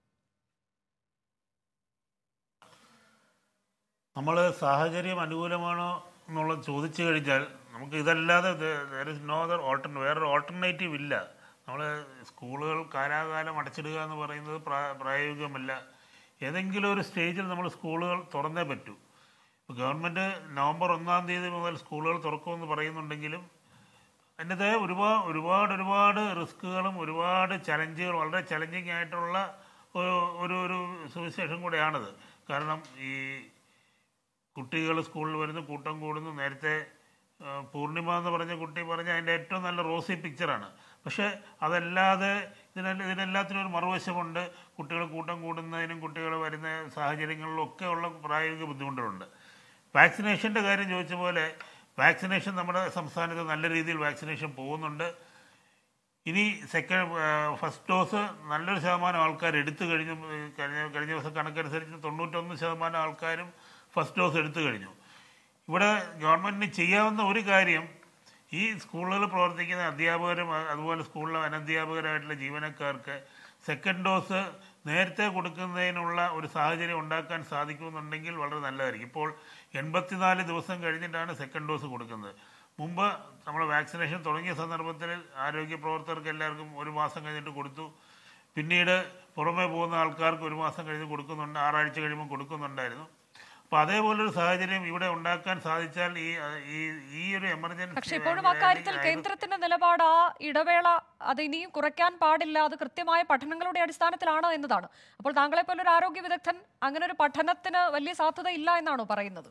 നമ്മൾ സാഹചര്യം അനുകൂലമാണോ എന്നുള്ളത് ചോദിച്ചു കഴിഞ്ഞാൽ നമുക്ക് ഇതല്ലാതെ നോ അതർ ഓൾട്ടർ വേറൊരു ഓൾട്ടർനേറ്റീവ് ഇല്ല നമ്മൾ സ്കൂളുകൾ കാലാകാലം അടച്ചിടുക എന്ന് പറയുന്നത് പ്രാ- പ്രായോഗികമല്ല ഏതെങ്കിലും ഒരു സ്റ്റേജിൽ നമ്മൾ സ്കൂളുകൾ തുറന്നേ പറ്റൂ ഇപ്പോൾ ഗവൺമെൻറ് നവംബർ ഒന്നാം തീയതി മുതൽ സ്കൂളുകൾ തുറക്കുമെന്ന് പറയുന്നുണ്ടെങ്കിലും അതിൻ്റെ ഒരുപാട് ഒരുപാട് ഒരുപാട് റിസ്ക്കുകളും ഒരുപാട് ചലഞ്ചുകൾ വളരെ ചലഞ്ചിങ് ആയിട്ടുള്ള ഒരു ഒരു ഒരു സുവിശേഷം കൂടെയാണത് കാരണം ഈ കുട്ടികൾ സ്കൂളിൽ വരുന്നു കൂട്ടം കൂടുന്നു നേരത്തെ ആ, പൂർണിമ എന്ന് പറഞ്ഞ കുട്ടി പറഞ്ഞ അതിൻ്റെ ഏറ്റവും നല്ല റോസി പിക്ചറാണ് പക്ഷേ അതല്ലാതെ ഇതിനെല്ലാം ഇതിനെല്ലാത്തിനും ഒരു മറുവശമുണ്ട് കുട്ടികൾ കൂട്ടം കൂടുന്നതിനും കുട്ടികൾ വരുന്ന സാഹചര്യങ്ങളിലും ഒക്കെ ഉള്ള പ്രായോഗിക ബുദ്ധിമുട്ടുകളുണ്ട് വാക്സിനേഷൻ്റെ കാര്യം ചോദിച്ച പോലെ വാക്സിനേഷൻ നമ്മുടെ സംസ്ഥാനത്ത് നല്ല രീതിയിൽ വാക്സിനേഷൻ പോകുന്നുണ്ട് ഇനി സെക്കൻഡ് ഫസ്റ്റ് ഡോസ് നല്ലൊരു ശതമാനം ആൾക്കാർ എടുത്തു കഴിഞ്ഞു ഏഹ് കഴിഞ്ഞ കഴിഞ്ഞ ദിവസം കണക്കനുസരിച്ച് തൊണ്ണൂറ്റൊന്ന് ശതമാനം ആൾക്കാരും ഫസ്റ്റ് ഡോസ് എടുത്തു കഴിഞ്ഞു ഇവിടെ ഗവൺമെൻറ്റിന് ചെയ്യാവുന്ന ഒരു കാര്യം ഈ സ്കൂളുകളിൽ പ്രവർത്തിക്കുന്ന അധ്യാപകരും അ- അതുപോലെ സ്കൂളിലെ അനധ്യാപകരായിട്ടുള്ള ജീവനക്കാർക്ക് സെക്കൻഡ് ഡോസ് നേരത്തെ കൊടുക്കുന്നതിനുള്ള ഒരു സാഹചര്യം ഉണ്ടാക്കാൻ സാധിക്കുമെന്നുണ്ടെങ്കിൽ വളരെ നല്ലതായിരിക്കും ഇപ്പോൾ എൺപത്തിനാല് ദിവസം കഴിഞ്ഞിട്ടാണ് സെക്കൻഡ് ഡോസ് കൊടുക്കുന്നത് മുമ്പ് നമ്മൾ വാക്സിനേഷൻ തുടങ്ങിയ സന്ദർഭത്തിൽ ആരോഗ്യ പ്രവർത്തകർക്ക് എല്ലാവർക്കും ഒരു മാസം കഴിഞ്ഞിട്ട് കൊടുത്തു പിന്നീട് പുറമേ പോകുന്ന ആൾക്കാർക്ക് ഒരു മാസം കഴിഞ്ഞ് കൊടുക്കുന്നുണ്ട് ആറാഴ്ച കഴിയുമ്പോൾ കൊടുക്കുന്നുണ്ടായിരുന്നു അപ്പോൾ അതേപോലൊരു സാഹചര്യം ഇവിടെ ഉണ്ടാക്കാൻ സാധിച്ചാൽ ഈ ഈ ഈ ഒരു എമർജൻസി പക്ഷെ ഇപ്പോഴും അക്കാര്യത്തിൽ കേന്ദ്രത്തിന്റെ നിലപാട് ആ ഇടവേള അത് ഇനിയും കുറയ്ക്കാൻ പാടില്ല അത് കൃത്യമായ പഠനങ്ങളുടെ അടിസ്ഥാനത്തിലാണ് എന്നതാണ് അപ്പോൾ താങ്കളെ പോലെ ഒരു ആരോഗ്യ വിദഗ്ധൻ അങ്ങനെ ഒരു പഠനത്തിന് വലിയ സാധ്യത ഇല്ല എന്നാണോ പറയുന്നത്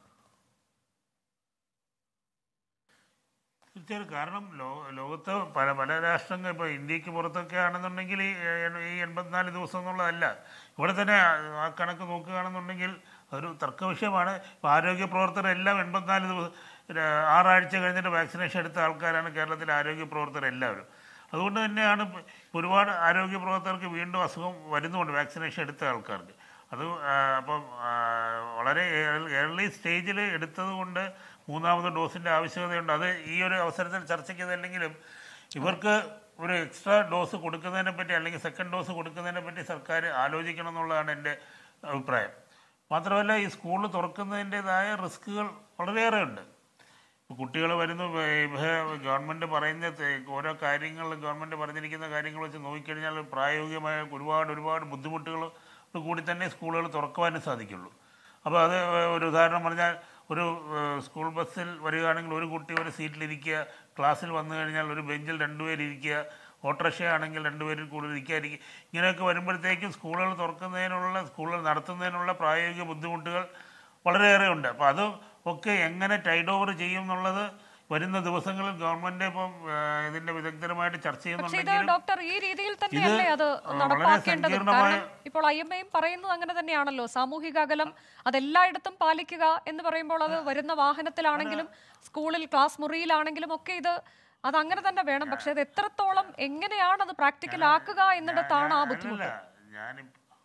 തീർച്ചയായും കാരണം ലോ ലോകത്ത് പല പല രാഷ്ട്രങ്ങൾ ഇപ്പോൾ ഇന്ത്യക്ക് പുറത്തൊക്കെ ആണെന്നുണ്ടെങ്കിൽ ഈ എ- ഈ എൺപത്തിനാല് ദിവസം എന്നുള്ളതല്ല ഇവിടെ തന്നെ ആ- ആ കണക്ക് നോക്കുകയാണെന്നുണ്ടെങ്കിൽ അതൊരു തർക്ക വിഷയമാണ് ഇപ്പോൾ ആരോഗ്യ പ്രവർത്തകരെല്ലാം എൺപത്തിനാല് ദിവസം ര- ആറാഴ്ച കഴിഞ്ഞിട്ട് വാക്സിനേഷൻ എടുത്ത ആൾക്കാരാണ് കേരളത്തിലെ ആരോഗ്യ പ്രവർത്തകർ എല്ലാവരും അതുകൊണ്ട് തന്നെയാണ് ഇപ്പൊ ഒരുപാട് ആരോഗ്യ പ്രവർത്തകർക്ക് വീണ്ടും അസുഖം വരുന്നുണ്ട് വാക്സിനേഷൻ എടുത്ത ആൾക്കാർക്ക് അത് ആ, അപ്പം ആ, വളരെ ഏർലി സ്റ്റേജിൽ എടുത്തത് കൊണ്ട് മൂന്നാമത് ഡോസിൻ്റെ ആവശ്യകതയുണ്ട് അത് ഈ ഒരു അവസരത്തിൽ ചർച്ച ചെയ്തല്ലെങ്കിലും ഇവർക്ക് ഒരു എക്സ്ട്രാ ഡോസ് കൊടുക്കുന്നതിനെ പറ്റി അല്ലെങ്കിൽ സെക്കൻഡ് ഡോസ് കൊടുക്കുന്നതിനെ പറ്റി സർക്കാർ ആലോചിക്കണം എന്നുള്ളതാണ് എൻ്റെ അഭിപ്രായം മാത്രമല്ല ഈ സ്കൂൾ തുറക്കുന്നതിൻ്റെതായ റിസ്ക്കുകൾ വളരെയേറെ ഉണ്ട് കുട്ടികൾ വരുന്നു ഗവൺമെൻറ് പറയുന്ന തെ- ഓരോ കാര്യങ്ങൾ ഗവൺമെൻറ് പറഞ്ഞിരിക്കുന്ന കാര്യങ്ങൾ വെച്ച് നോക്കിക്കഴിഞ്ഞാൽ പ്രായോഗികമായ ഒരുപാട് ഒരുപാട് ബുദ്ധിമുട്ടുകൾ കൂടി തന്നെ സ്കൂളുകൾ തുറക്കുവാനും സാധിക്കുള്ളൂ അപ്പോൾ അത് ഒരു ഉദാഹരണം പറഞ്ഞാൽ ഒരു ഏഹ്, സ്കൂൾ ബസ്സിൽ വരികയാണെങ്കിൽ ഒരു കുട്ടി ഒരു സീറ്റിലിരിക്കുക ക്ലാസ്സിൽ വന്നു കഴിഞ്ഞാൽ ഒരു ബെഞ്ചിൽ രണ്ടുപേരിരിക്കുക ഓട്ടോറിക്ഷ ആണെങ്കിൽ രണ്ടുപേരിൽ കൂടുതൽ ഇരിക്കാതിരിക്കുക ഇങ്ങനെയൊക്കെ വരുമ്പോഴത്തേക്കും സ്കൂളുകൾ തുറക്കുന്നതിനുള്ള സ്കൂളുകൾ നടത്തുന്നതിനുള്ള പ്രായോഗിക ബുദ്ധിമുട്ടുകൾ വളരെയേറെ ഉണ്ട് അപ്പോൾ അത് ഒക്കെ എങ്ങനെ ടൈഡ് ഓവർ ചെയ്യും എന്നുള്ളത് വരുന്ന ദിവസങ്ങളിൽ ഗവൺമെന്റ് ഇപ്പം ആ, ഇതിന്റെ വിദഗ്ധരുമായിട്ട് ചർച്ച പക്ഷേ ഇത് ചെയ്യുന്നുണ്ടെങ്കിലും ഡോക്ടർ ഈ രീതിയിൽ തന്നെയല്ലേ അത് വളരെ നടപ്പാക്കേണ്ടത് സങ്കീർണമായ- കാരണം ഇപ്പോൾ ഐ എം എയും പറയുന്നത് അങ്ങനെ തന്നെയാണല്ലോ സാമൂഹിക അകലം അതെല്ലായിടത്തും പാലിക്കുക എന്ന് പറയുമ്പോൾ അത് വരുന്ന വാഹനത്തിലാണെങ്കിലും സ്കൂളിൽ ക്ലാസ് മുറിയിലാണെങ്കിലും ഒക്കെ ഇത് അത് അങ്ങനെ തന്നെ വേണം പക്ഷെ അത് എത്രത്തോളം എങ്ങനെയാണ് അത് പ്രാക്ടിക്കൽ ആക്കുക എന്നിടത്താണ് ആ ബുദ്ധിമുട്ട് ഞാൻ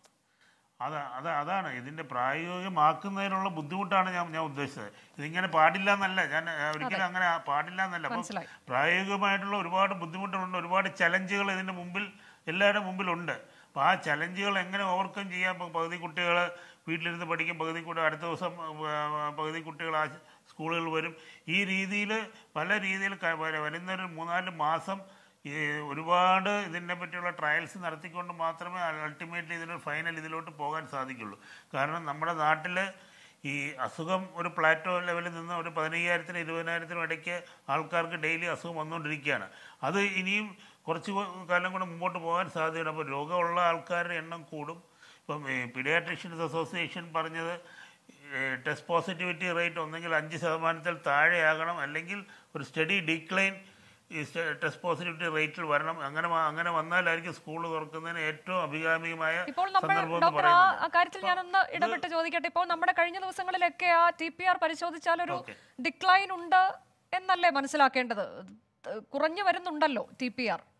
അത് അത് അതാണ് ഇതിന്റെ പ്രായോഗികമാക്കുന്നതിനുള്ള ബുദ്ധിമുട്ടാണ് ഞാൻ ഞാൻ ഉദ്ദേശിച്ചത് ഇതിങ്ങനെ പാടില്ല എന്നല്ല ഞാൻ ആ, ഒരിക്കലും അങ്ങനെ ആ- പാടില്ല എന്നല്ല അപ്പം മനസ്സിലായി. പ്രായോഗികമായിട്ടുള്ള ഒരുപാട് ബുദ്ധിമുട്ടുകളുണ്ട് ഒരുപാട് ചലഞ്ചുകൾ ഇതിന്റെ മുമ്പിൽ എല്ലാവരുടെ മുമ്പിലുണ്ട് അപ്പോൾ ആ ചലഞ്ചുകൾ എങ്ങനെ ഓവർകം ചെയ്യാം ഇപ്പോൾ പകുതി കുട്ടികൾ വീട്ടിലിരുന്ന് പഠിക്കും പകുതി കൂടെ അടുത്ത ദിവസം ആ, പകുതി കുട്ടികൾ ആ സ്കൂളുകൾ വരും ഈ രീതിയിൽ പല രീതിയിൽ ക- വര- വരുന്നൊരു മൂന്നാല് മാസം ഈ ഒരുപാട് ഇതിനെ പറ്റിയുള്ള ട്രയൽസ് നടത്തിക്കൊണ്ട് മാത്രമേ അൾട്ടിമേറ്റ്ലി ഇതിനൊരു ഫൈനൽ ഇതിലോട്ട് പോകാൻ സാധിക്കുള്ളൂ കാരണം നമ്മുടെ നാട്ടിൽ ഈ അസുഖം ഒരു പ്ലാറ്റോ ലെവലിൽ നിന്ന് ഒരു പതിനയ്യായിരത്തിന് ഇരുപതിനായിരത്തിനും ഇടയ്ക്ക് ആൾക്കാർക്ക് ഡെയിലി അസുഖം വന്നുകൊണ്ടിരിക്കുകയാണ് അത് ഇനിയും കുറച്ച് കാലം കൂടെ മുമ്പോട്ട് പോകാൻ സാധ്യതയുണ്ട് അപ്പോൾ രോഗമുള്ള ആൾക്കാരുടെ എണ്ണം കൂടും ഇപ്പം പീഡിയാട്രിഷ്യൻസ് അസോസിയേഷൻ പറഞ്ഞത് ടെസ്റ്റ് പോസിറ്റിവിറ്റി റേറ്റ് ഒന്നെങ്കിൽ അഞ്ച് ശതമാനത്തിൽ താഴെയാകണം അല്ലെങ്കിൽ ഒരു സ്റ്റഡി ഡിക്ലൈൻ ഈ ടെസ്റ്റ് പോസിറ്റിവിറ്റി റേറ്റിൽ വരണം അങ്ങനെ വ- അങ്ങനെ വന്നാലായിരിക്കും സ്കൂൾ തുറക്കുന്നതിന് ഏറ്റവും അഭികാമ്യമായ ഇപ്പോൾ നമ്മൾ സന്ദർഭം എന്ന് ഡോക്ടർ ആ പറയുന്നത് ആ കാര്യത്തിൽ ഞാനൊന്ന് ഇടപെട്ട് ചോദിക്കട്ടെ ഇപ്പോൾ നമ്മുടെ കഴിഞ്ഞ ദിവസങ്ങളിലൊക്കെ ആ ടി പി ആർ പരിശോധിച്ചാൽ ഒരു Okay. ഡിക്ലൈൻ ഉണ്ട് എന്നല്ലേ മനസ്സിലാക്കേണ്ടത് ത് കുറഞ്ഞു വരുന്നുണ്ടല്ലോ ടി പി ആർ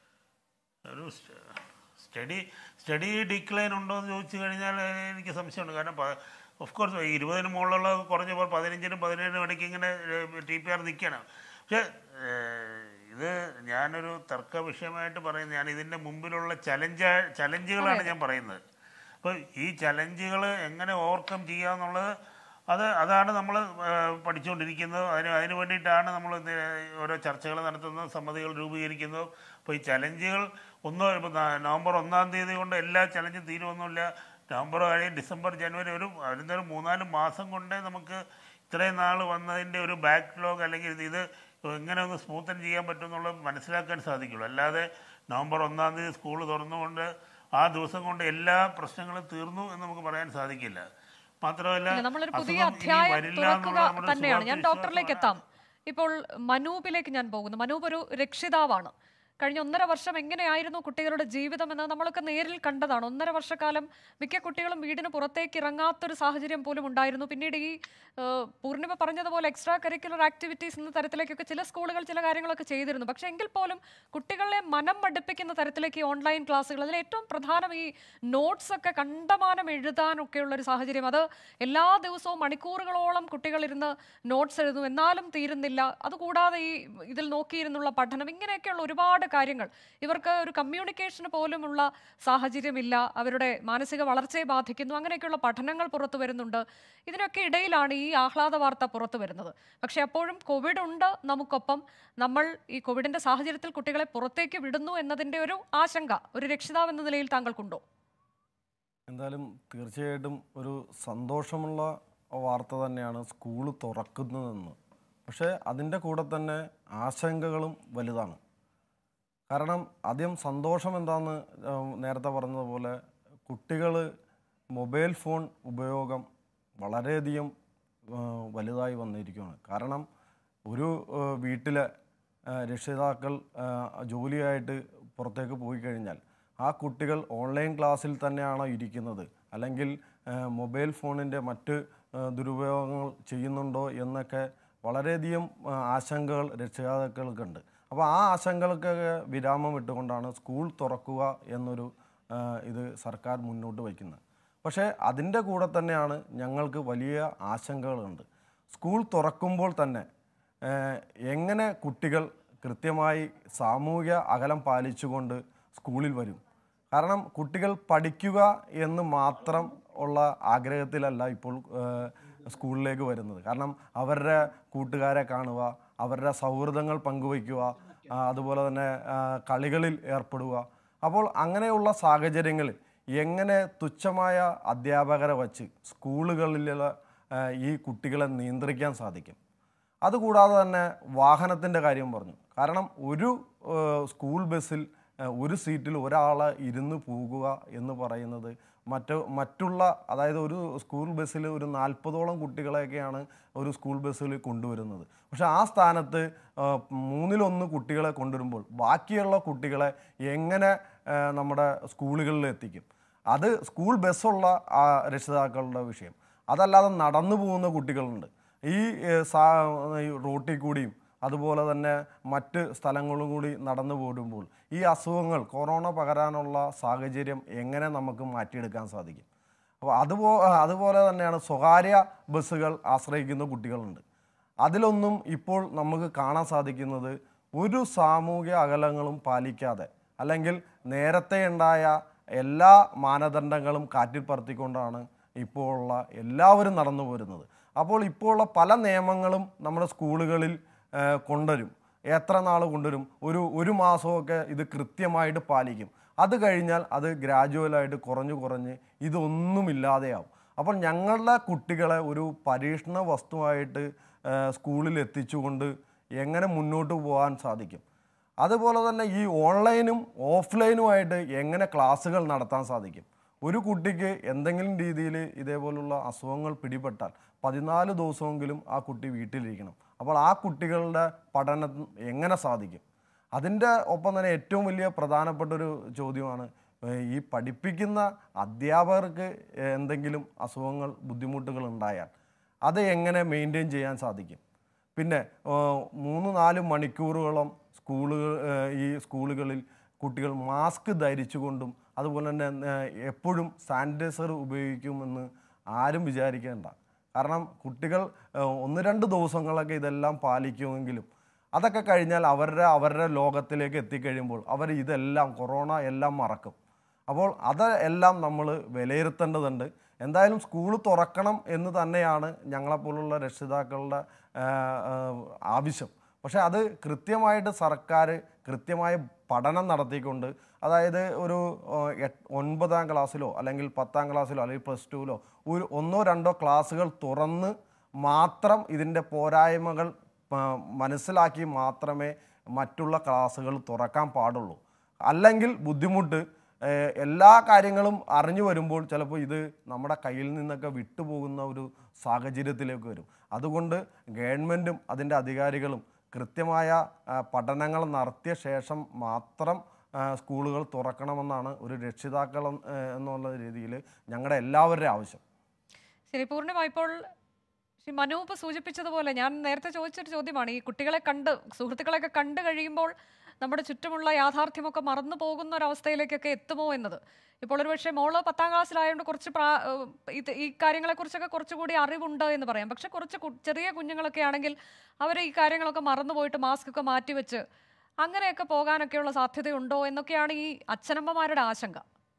ഒരു സ്റ്റഡി സ്റ്റഡി ഡിക്ലൈൻ ഉണ്ടോ എന്ന് ചോദിച്ചു കഴിഞ്ഞാൽ എനിക്ക് സംശയമുണ്ട് കാരണം ഓഫ് കോഴ്സ് ഇരുപതിന് മുകളിലുള്ള കുറഞ്ഞ പോലെ പതിനഞ്ചിനും പതിനേഴിനും ഇടയ്ക്ക് ഇങ്ങനെ ടി പി ആർ നിൽക്കണം പക്ഷേ ഏഹ്, ഇത് ഞാനൊരു തർക്ക വിഷയമായിട്ട് പറയുന്നത് ഞാൻ ഇതിൻ്റെ മുമ്പിലുള്ള ചലഞ്ച ചലഞ്ചുകളാണ് ഞാൻ പറയുന്നത് അപ്പോൾ ഈ ചലഞ്ചുകൾ എങ്ങനെ ഓവർകം ചെയ്യാന്നുള്ളത് അത് അതാണ് നമ്മൾ പഠിച്ചുകൊണ്ടിരിക്കുന്നത് അതിന് അതിന് വേണ്ടിയിട്ടാണ് നമ്മൾ ഓരോ ചർച്ചകൾ നടത്തുന്നത് സമിതികൾ രൂപീകരിക്കുന്നത് അപ്പോൾ ഈ ചലഞ്ചുകൾ ഒന്നോ ഇപ്പോൾ നവംബർ ഒന്നാം തീയതി കൊണ്ട് എല്ലാ ചലഞ്ചും തീരുമൊന്നുമില്ല നവംബർ കഴിയും ഡിസംബർ ജനുവരി ഒരു വരുന്നൊരു മൂന്നാല് മാസം കൊണ്ടേ നമുക്ക് ഇത്രയും നാൾ വന്നതിൻ്റെ ഒരു ബാക്ക്ലോഗ് അല്ലെങ്കിൽ ഇത് ഇത് എങ്ങനെ ഒന്ന് സ്മൂത്തൻ ചെയ്യാൻ പറ്റും എന്നുള്ളത് മനസ്സിലാക്കാൻ സാധിക്കുള്ളൂ അല്ലാതെ നവംബർ ഒന്നാം തീയതി സ്കൂൾ തുറന്നുകൊണ്ട് ആ ദിവസം കൊണ്ട് എല്ലാ പ്രശ്നങ്ങളും തീർന്നു എന്ന് നമുക്ക് പറയാൻ സാധിക്കില്ല മാത്രമല്ല ഇല്ല, നമ്മളൊരു പുതിയ അസുഖം ഇനി അധ്യായം വരില്ല തുറക്കുക എന്നുള്ള നമ്മുടെ തന്നെയാണ് ഞാൻ ശുഭാപ്തി ഡോക്ടറിലേക്ക് എത്താം വിശ്വാസമാണ്. ഇപ്പോൾ മനൂപിലേക്ക് ഞാൻ പോകുന്നു മനൂപ് ഒരു രക്ഷിതാവാണ് കഴിഞ്ഞ ഒന്നര വർഷം എങ്ങനെയായിരുന്നു കുട്ടികളുടെ ജീവിതം എന്ന് നമ്മളൊക്കെ നേരിൽ കണ്ടതാണ് ഒന്നര വർഷക്കാലം മിക്ക കുട്ടികളും വീടിന് പുറത്തേക്ക് ഇറങ്ങാത്തൊരു സാഹചര്യം പോലും ഉണ്ടായിരുന്നു പിന്നീട് ഈ ഏഹ്, പൂർണിമ പറഞ്ഞതുപോലെ എക്സ്ട്രാ കരിക്കുലർ ആക്ടിവിറ്റീസ് എന്ന തരത്തിലേക്കൊക്കെ ചില സ്കൂളുകൾ ചില കാര്യങ്ങളൊക്കെ ചെയ്തിരുന്നു പക്ഷേ എങ്കിൽ പോലും കുട്ടികളെ മനം മടുപ്പിക്കുന്ന തരത്തിലേക്ക് ഈ ഓൺലൈൻ ക്ലാസ്സുകൾ അതിൽ ഏറ്റവും പ്രധാനം ഈ നോട്ട്സ് ഒക്കെ കണ്ടമാനം എഴുതാനൊക്കെയുള്ള ഒരു സാഹചര്യം അത് എല്ലാ ദിവസവും മണിക്കൂറുകളോളം കുട്ടികൾ ഇരുന്ന് നോട്ട്സ് എഴുതും എന്നാലും തീരുന്നില്ല അതുകൂടാതെ ഈ ഇതിൽ നോക്കിയിരുന്നുള്ള പഠനം ഇങ്ങനെയൊക്കെയുള്ള ഒരുപാട് കാര്യങ്ങൾ ഇവർക്ക് ഒരു കമ്മ്യൂണിക്കേഷന് പോലുമുള്ള സാഹചര്യമില്ല അവരുടെ മാനസിക വളർച്ചയെ ബാധിക്കുന്നു അങ്ങനെയൊക്കെയുള്ള പഠനങ്ങൾ പുറത്തു വരുന്നുണ്ട് ഇതിനൊക്കെ ഇടയിലാണ് ഈ ആഹ്ലാദ വാർത്ത പുറത്തു വരുന്നത് പക്ഷേ അപ്പോഴും കോവിഡ് ഉണ്ട് നമുക്കൊപ്പം നമ്മൾ ഈ കോവിഡിന്റെ സാഹചര്യത്തിൽ കുട്ടികളെ പുറത്തേക്ക് വിടുന്നു എന്നതിന്റെ ഒരു ആശങ്ക ഒരു രക്ഷിതാവ് എന്ന നിലയിൽ താങ്കൾക്കുണ്ടോ എന്തായാലും തീർച്ചയായിട്ടും ഒരു സന്തോഷമുള്ള വാർത്ത തന്നെയാണ് സ്കൂൾ തുറക്കുന്നതെന്ന് പക്ഷേ അതിൻ്റെ കൂടെ തന്നെ ആശങ്കകളും വലുതാണ് കാരണം ആദ്യം സന്തോഷം എന്താണെന്ന് ഉം, നേരത്തെ പറഞ്ഞതുപോലെ കുട്ടികൾ മൊബൈൽ ഫോൺ ഉപയോഗം വളരെയധികം ആ, വലുതായി വന്നിരിക്കുകയാണ് കാരണം ഒരു ആ, വീട്ടിലെ ആ, രക്ഷിതാക്കൾ ആ, ജോലിയായിട്ട് പുറത്തേക്ക് പോയി കഴിഞ്ഞാൽ ആ കുട്ടികൾ ഓൺലൈൻ ക്ലാസ്സിൽ തന്നെയാണോ ഇരിക്കുന്നത് അല്ലെങ്കിൽ ആ, മൊബൈൽ ഫോണിൻ്റെ മറ്റ് ആ, ദുരുപയോഗങ്ങൾ ചെയ്യുന്നുണ്ടോ എന്നൊക്കെ വളരെയധികം ആ, ആശങ്കകൾ രക്ഷിതാക്കൾക്കുണ്ട് അപ്പോൾ ആ ആശങ്കകൾക്കൊക്കെ വിരാമം ഇട്ടുകൊണ്ടാണ് സ്കൂൾ തുറക്കുക എന്നൊരു ആ, ഇത് സർക്കാർ മുന്നോട്ട് വയ്ക്കുന്നത് പക്ഷേ അതിൻ്റെ കൂടെ തന്നെയാണ് ഞങ്ങൾക്ക് വലിയ ആശങ്കകളുണ്ട് സ്കൂൾ തുറക്കുമ്പോൾ തന്നെ ഏഹ്, എങ്ങനെ കുട്ടികൾ കൃത്യമായി സാമൂഹിക അകലം പാലിച്ചുകൊണ്ട് സ്കൂളിൽ വരും കാരണം കുട്ടികൾ പഠിക്കുക എന്ന് മാത്രം ഉള്ള ആഗ്രഹത്തിലല്ല ഇപ്പോൾ ഏഹ്, സ്കൂളിലേക്ക് വരുന്നത് കാരണം അവരുടെ കൂട്ടുകാരെ കാണുക അവരുടെ സൗഹൃദങ്ങൾ പങ്കുവയ്ക്കുക ആ, അതുപോലെ തന്നെ ആ, കളികളിൽ ഏർപ്പെടുക അപ്പോൾ അങ്ങനെയുള്ള സാഹചര്യങ്ങളിൽ എങ്ങനെ തുച്ഛമായ അധ്യാപകരെ വച്ച് സ്കൂളുകളിലുള്ള ആ, ഈ കുട്ടികളെ നിയന്ത്രിക്കാൻ സാധിക്കും അതുകൂടാതെ തന്നെ വാഹനത്തിൻ്റെ കാര്യം പറഞ്ഞു കാരണം ഒരു ഏഹ്, സ്കൂൾ ബസ്സിൽ ഏഹ്, ഒരു സീറ്റിൽ ഒരാൾ ഇരുന്ന് പോകുക എന്ന് പറയുന്നത് മറ്റ് മറ്റുള്ള അതായത് ഒരു സ്കൂൾ ബസ്സിൽ ഒരു നാൽപ്പതോളം കുട്ടികളെയൊക്കെയാണ് ഒരു സ്കൂൾ ബസ്സിൽ കൊണ്ടുവരുന്നത് പക്ഷേ ആ സ്ഥാനത്ത് ഏഹ്, മൂന്നിലൊന്ന് കുട്ടികളെ കൊണ്ടുവരുമ്പോൾ ബാക്കിയുള്ള കുട്ടികളെ എങ്ങനെ ഏഹ്, നമ്മുടെ സ്കൂളുകളിൽ എത്തിക്കും അത് സ്കൂൾ ബസ്സുള്ള ആ രക്ഷിതാക്കളുടെ വിഷയം അതല്ലാതെ നടന്നു പോകുന്ന കുട്ടികളുണ്ട് ഈ ഏഹ്, സാ ഈ റോട്ടിൽ കൂടിയും അതുപോലെ തന്നെ മറ്റ് സ്ഥലങ്ങളും കൂടി നടന്നു പോരുമ്പോൾ ഈ അസുഖങ്ങൾ കൊറോണ പകരാനുള്ള സാഹചര്യം എങ്ങനെ നമുക്ക് മാറ്റിയെടുക്കാൻ സാധിക്കും അപ്പോൾ അതുപോ അതുപോലെ തന്നെയാണ് സ്വകാര്യ ബസ്സുകൾ ആശ്രയിക്കുന്ന കുട്ടികളുണ്ട് അതിലൊന്നും ഇപ്പോൾ നമുക്ക് കാണാൻ സാധിക്കുന്നത് ഒരു സാമൂഹിക അകലങ്ങളും പാലിക്കാതെ അല്ലെങ്കിൽ നേരത്തെ ഉണ്ടായ എല്ലാ മാനദണ്ഡങ്ങളും കാറ്റിൽ പറത്തിക്കൊണ്ടാണ് ഇപ്പോൾ ഉള്ള എല്ലാവരും നടന്നു പോരുന്നത് അപ്പോൾ ഇപ്പോൾ ഉള്ള പല നിയമങ്ങളും നമ്മുടെ സ്കൂളുകളിൽ ആ, കൊണ്ടുവരും എത്ര നാൾ കൊണ്ടുവരും ഒരു ഒരു മാസമൊക്കെ ഇത് കൃത്യമായിട്ട് പാലിക്കും അത് കഴിഞ്ഞാൽ അത് ഗ്രാജുവലായിട്ട് കുറഞ്ഞു കുറഞ്ഞ് ഇതൊന്നുമില്ലാതെയാവും അപ്പോൾ ഞങ്ങളുടെ കുട്ടികളെ ഒരു പരീക്ഷണ വസ്തുവായിട്ട് ആ, സ്കൂളിൽ എത്തിച്ചുകൊണ്ട് എങ്ങനെ മുന്നോട്ട് പോകാൻ സാധിക്കും അതുപോലെ തന്നെ ഈ ഓൺലൈനും ഓഫ്ലൈനുമായിട്ട് എങ്ങനെ ക്ലാസ്സുകൾ നടത്താൻ സാധിക്കും ഒരു കുട്ടിക്ക് എന്തെങ്കിലും രീതിയിൽ ഇതേപോലുള്ള അസുഖങ്ങൾ പിടിപെട്ടാൽ പതിനാല് ദിവസമെങ്കിലും ആ കുട്ടി വീട്ടിലിരിക്കണം അപ്പോൾ ആ കുട്ടികളുടെ പഠനം എങ്ങനെ സാധിക്കും അതിൻ്റെ ഒപ്പം തന്നെ ഏറ്റവും വലിയ പ്രധാനപ്പെട്ട ഒരു ചോദ്യമാണ് ഏഹ് ഈ പഠിപ്പിക്കുന്ന അധ്യാപകർക്ക് എന്തെങ്കിലും അസുഖങ്ങൾ ബുദ്ധിമുട്ടുകൾ ഉണ്ടായാൽ അത് എങ്ങനെ മെയിൻറ്റെയിൻ ചെയ്യാൻ സാധിക്കും പിന്നെ ഏഹ് മൂന്ന് നാല് മണിക്കൂറുകളോളം സ്കൂളുകൾ ഏഹ് ഈ സ്കൂളുകളിൽ കുട്ടികൾ മാസ്ക് ധരിച്ചുകൊണ്ടും അതുപോലെ തന്നെ ഏഹ് എപ്പോഴും സാനിറ്റൈസർ ഉപയോഗിക്കുമെന്ന് ആരും വിചാരിക്കേണ്ട കാരണം കുട്ടികൾ ഏഹ് ഒന്ന് രണ്ട് ദിവസങ്ങളൊക്കെ ഇതെല്ലാം പാലിക്കുമെങ്കിലും അതൊക്കെ കഴിഞ്ഞാൽ അവരുടെ അവരുടെ ലോകത്തിലേക്ക് എത്തിക്കഴിയുമ്പോൾ അവർ ഇതെല്ലാം കൊറോണ എല്ലാം മറക്കും അപ്പോൾ അത് എല്ലാം നമ്മൾ വിലയിരുത്തേണ്ടതുണ്ട് എന്തായാലും സ്കൂൾ തുറക്കണം എന്ന് തന്നെയാണ് ഞങ്ങളെപ്പോലുള്ള രക്ഷിതാക്കളുടെ ആ, ആ, ആവശ്യം പക്ഷേ അത് കൃത്യമായിട്ട് സർക്കാർ കൃത്യമായ പഠനം നടത്തിക്കൊണ്ട് അതായത് ഒരു ആ, എട്ട് ഒൻപതാം ക്ലാസ്സിലോ അല്ലെങ്കിൽ പത്താം ക്ലാസ്സിലോ അല്ലെങ്കിൽ പ്ലസ് ടുവിലോ ഒരു ഒന്നോ രണ്ടോ ക്ലാസ്സുകൾ തുറന്ന് മാത്രം ഇതിൻ്റെ പോരായ്മകൾ ആ, മനസ്സിലാക്കി മാത്രമേ മറ്റുള്ള ക്ലാസ്സുകൾ തുറക്കാൻ പാടുള്ളൂ അല്ലെങ്കിൽ ബുദ്ധിമുട്ട് ഏഹ്, എല്ലാ കാര്യങ്ങളും അറിഞ്ഞു വരുമ്പോൾ ചിലപ്പോൾ ഇത് നമ്മുടെ കയ്യിൽ നിന്നൊക്കെ വിട്ടുപോകുന്ന ഒരു സാഹചര്യത്തിലേക്ക് വരും അതുകൊണ്ട് ഗവൺമെൻറ്റും അതിൻ്റെ അധികാരികളും കൃത്യമായ ആ, പഠനങ്ങൾ നടത്തിയ ശേഷം മാത്രം ആ, സ്കൂളുകൾ തുറക്കണമെന്നാണ് ഒരു രക്ഷിതാക്കൾ ഏഹ്, എന്നുള്ള രീതിയിൽ ഞങ്ങളുടെ എല്ലാവരുടെയും ആവശ്യം ശരി പൂർണ്ണിമ ഇപ്പോൾ ശ്രീ മനൂപ് സൂചിപ്പിച്ചതുപോലെ ഞാൻ നേരത്തെ ചോദിച്ചൊരു ചോദ്യമാണ് ഈ കുട്ടികളെ കണ്ട് സുഹൃത്തുക്കളെയൊക്കെ കണ്ടു കഴിയുമ്പോൾ നമ്മുടെ ചുറ്റുമുള്ള യാഥാർത്ഥ്യമൊക്കെ മറന്നു പോകുന്ന ഒരവസ്ഥയിലേക്കൊക്കെ എത്തുമോ എന്നത് ഇപ്പോൾ ഒരു പക്ഷേ മോള് പത്താം ക്ലാസ്സിലായതുകൊണ്ട് കുറച്ച് പ്രാ ഏഹ് ഇത് ഈ കാര്യങ്ങളെക്കുറിച്ചൊക്കെ കുറച്ചുകൂടി അറിവുണ്ട് എന്ന് പറയാം പക്ഷെ കുറച്ച് കു- ചെറിയ കുഞ്ഞുങ്ങളൊക്കെ ആണെങ്കിൽ അവർ ഈ കാര്യങ്ങളൊക്കെ മറന്നുപോയിട്ട് മാസ്ക് ഒക്കെ മാറ്റിവെച്ച് അങ്ങനെയൊക്കെ പോകാനൊക്കെയുള്ള സാധ്യതയുണ്ടോ എന്നൊക്കെയാണ് ഈ അച്ഛനമ്മമാരുടെ ആശങ്ക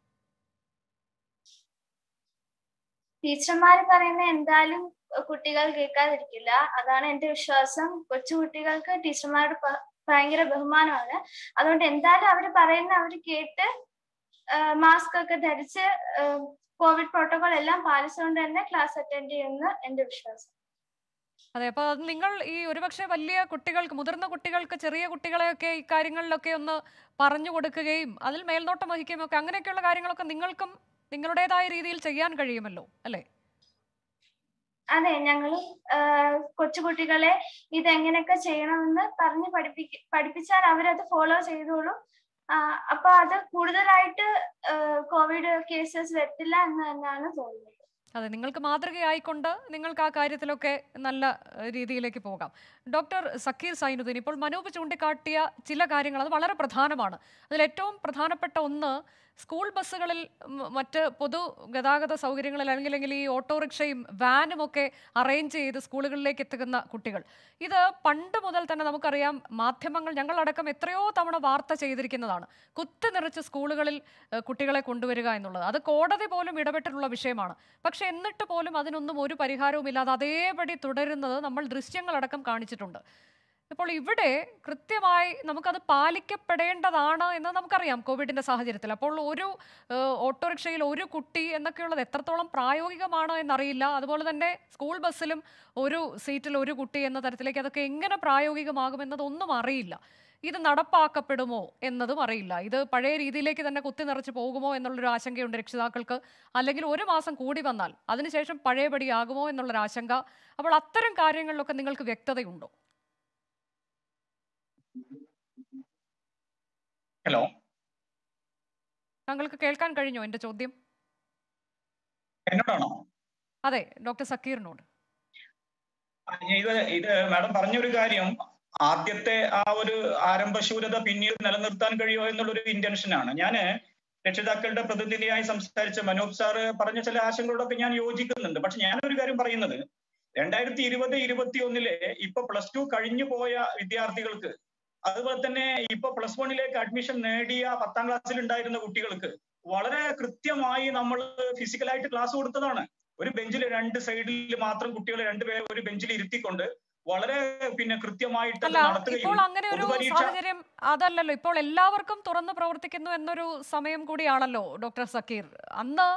ടീച്ചർമാർ പറയുന്ന എന്തായാലും കുട്ടികൾ കേൾക്കാതിരിക്കില്ല അതാണ് എന്റെ വിശ്വാസം കൊച്ചു കുട്ടികൾക്ക് ടീച്ചർമാരോട് പ- ഭയങ്കര ബഹുമാനമാണ് അതുകൊണ്ട് എന്തായാലും അവർ പറയുന്ന അവർ കേട്ട് മാസ്ക് ഒക്കെ ധരിച്ച് കോവിഡ് പ്രോട്ടോകോൾ എല്ലാം പാലിച്ചുകൊണ്ട് തന്നെ ക്ലാസ് അറ്റൻഡ് ചെയ്യുമെന്ന് എന്റെ വിശ്വാസം അതെ അപ്പോൾ അത് നിങ്ങൾ ഈ ഒരുപക്ഷെ വലിയ കുട്ടികൾക്ക് മുതിർന്ന കുട്ടികൾക്ക് ചെറിയ കുട്ടികളെയൊക്കെ ഈ കാര്യങ്ങളിലൊക്കെ ഒന്ന് പറഞ്ഞു കൊടുക്കുകയും അതിൽ മേൽനോട്ടം വഹിക്കുകയും ഒക്കെ അങ്ങനെയൊക്കെയുള്ള കാര്യങ്ങളൊക്കെ നിങ്ങൾക്കും നിങ്ങളുടേതായ രീതിയിൽ ചെയ്യാൻ കഴിയുമല്ലോ അല്ലേ അതെ ഞങ്ങളും കൊച്ചുകുട്ടികളെ ഇത് എങ്ങനെയൊക്കെ ചെയ്യണമെന്ന് പറഞ്ഞ് പഠിപ്പിക്ക പഠിപ്പിച്ചാൽ അവരത് ഫോളോ ചെയ്തോളും ആ, അപ്പൊ അത് കൂടുതലായിട്ട് കോവിഡ് കേസസ് വരത്തില്ല എന്ന് തന്നെയാണ് തോന്നുന്നത് അതെ നിങ്ങൾക്ക് മാതൃകയായിക്കൊണ്ട് നിങ്ങൾക്ക് ആ കാര്യത്തിലൊക്കെ നല്ല ഏഹ്, രീതിയിലേക്ക് പോകാം ഡോക്ടർ സക്കീർ സൈനുദ്ദീൻ ഇപ്പോൾ മനൂപ് ചൂണ്ടിക്കാട്ടിയ ചില കാര്യങ്ങൾ അത് വളരെ പ്രധാനമാണ് അതിൽ ഏറ്റവും പ്രധാനപ്പെട്ട ഒന്ന് സ്കൂൾ ബസ്സുകളിൽ മ- മറ്റ് പൊതു ഗതാഗത സൗകര്യങ്ങളിൽ അല്ലെങ്കിൽ അല്ലെങ്കിൽ ഈ ഓട്ടോറിക്ഷയും വാനും ഒക്കെ അറേഞ്ച് ചെയ്ത് സ്കൂളുകളിലേക്ക് എത്തുന്ന കുട്ടികൾ ഇത് പണ്ട് മുതൽ തന്നെ നമുക്കറിയാം മാധ്യമങ്ങൾ ഞങ്ങളടക്കം എത്രയോ തവണ വാർത്ത ചെയ്തിരിക്കുന്നതാണ് കുത്തി നിറച്ച് സ്കൂളുകളിൽ ഏഹ്, കുട്ടികളെ കൊണ്ടുവരിക എന്നുള്ളത് അത് കോടതി പോലും ഇടപെട്ടിട്ടുള്ള വിഷയമാണ് പക്ഷെ എന്നിട്ട് പോലും അതിനൊന്നും ഒരു പരിഹാരവും ഇല്ലാതെ അതേപടി തുടരുന്നത് നമ്മൾ ദൃശ്യങ്ങളടക്കം കാണിച്ചിട്ടുണ്ട് ഇപ്പോൾ ഇവിടെ കൃത്യമായി നമുക്കത് പാലിക്കപ്പെടേണ്ടതാണ് എന്ന് നമുക്കറിയാം കോവിഡിന്റെ സാഹചര്യത്തിൽ അപ്പോൾ ഒരു ഏഹ്, ഓട്ടോറിക്ഷയിൽ ഒരു കുട്ടി എന്നൊക്കെയുള്ളത് എത്രത്തോളം പ്രായോഗികമാണ് എന്നറിയില്ല അതുപോലെ തന്നെ സ്കൂൾ ബസ്സിലും ഒരു സീറ്റിൽ ഒരു കുട്ടി എന്ന തരത്തിലേക്ക് അതൊക്കെ എങ്ങനെ പ്രായോഗികമാകുമെന്നതൊന്നും അറിയില്ല ഇത് നടപ്പാക്കപ്പെടുമോ എന്നതും അറിയില്ല ഇത് പഴയ രീതിയിലേക്ക് തന്നെ കുത്തി നിറച്ച് പോകുമോ എന്നുള്ളൊരു ആശങ്കയുണ്ട് രക്ഷിതാക്കൾക്ക് അല്ലെങ്കിൽ ഒരു മാസം കൂടി വന്നാൽ അതിനുശേഷം പഴയപടിയാകുമോ എന്നുള്ളൊരു ആശങ്ക അപ്പോൾ അത്തരം കാര്യങ്ങളിലൊക്കെ നിങ്ങൾക്ക് വ്യക്തതയുണ്ടോ ഹലോ താങ്കൾക്ക് കേൾക്കാൻ കഴിഞ്ഞോ എൻ്റെ ചോദ്യം എന്നോടാണോ അതെ ഡോക്ടർ സക്കീറിനോട് ആ, ഇത് ഇത് മാഡം പറഞ്ഞൊരു കാര്യം ആദ്യത്തെ ആ ഒരു ആരംഭശൂരത പിന്നീട് നിലനിർത്താൻ കഴിയുമോ എന്നുള്ളൊരു ഇന്റൻഷനാണ് ഞാന് രക്ഷിതാക്കളുടെ പ്രതിനിധിയായി സംസാരിച്ച മനോജ് സാറ് പറഞ്ഞ ചില ആശങ്കകളോടൊക്കെ ഞാൻ യോജിക്കുന്നുണ്ട് പക്ഷെ ഞാനൊരു കാര്യം പറയുന്നത് രണ്ടായിരത്തി ഇരുപത് ഇരുപത്തി ഒന്നിലെ ഇപ്പൊ പ്ലസ് ടു കഴിഞ്ഞു പോയ വിദ്യാർത്ഥികൾക്ക് അതുപോലെ തന്നെ ഇപ്പൊ പ്ലസ് വണ്ണിലേക്ക് അഡ്മിഷൻ നേടിയ പത്താം ക്ലാസ്സിൽ ഉണ്ടായിരുന്ന കുട്ടികൾക്ക് വളരെ കൃത്യമായി നമ്മൾ ഫിസിക്കലായിട്ട് ക്ലാസ് കൊടുത്തതാണ് ഒരു ബെഞ്ചിൽ രണ്ട് സൈഡിൽ മാത്രം കുട്ടികളെ രണ്ടുപേരെ ഒരു ബെഞ്ചിൽ ഇരുത്തിക്കൊണ്ട് വളരെ പിന്നെ കൃത്യമായിട്ട് അത് അല്ല ഇപ്പോൾ നടത്തുകയും അങ്ങനെ ഒരു പൊതുപരീക്ഷ സാഹചര്യം അതല്ലല്ലോ ഇപ്പോൾ എല്ലാവർക്കും തുറന്ന് പ്രവർത്തിക്കുന്നു എന്നൊരു സമയം കൂടിയാണല്ലോ ഡോക്ടർ സക്കീർ അന്ന്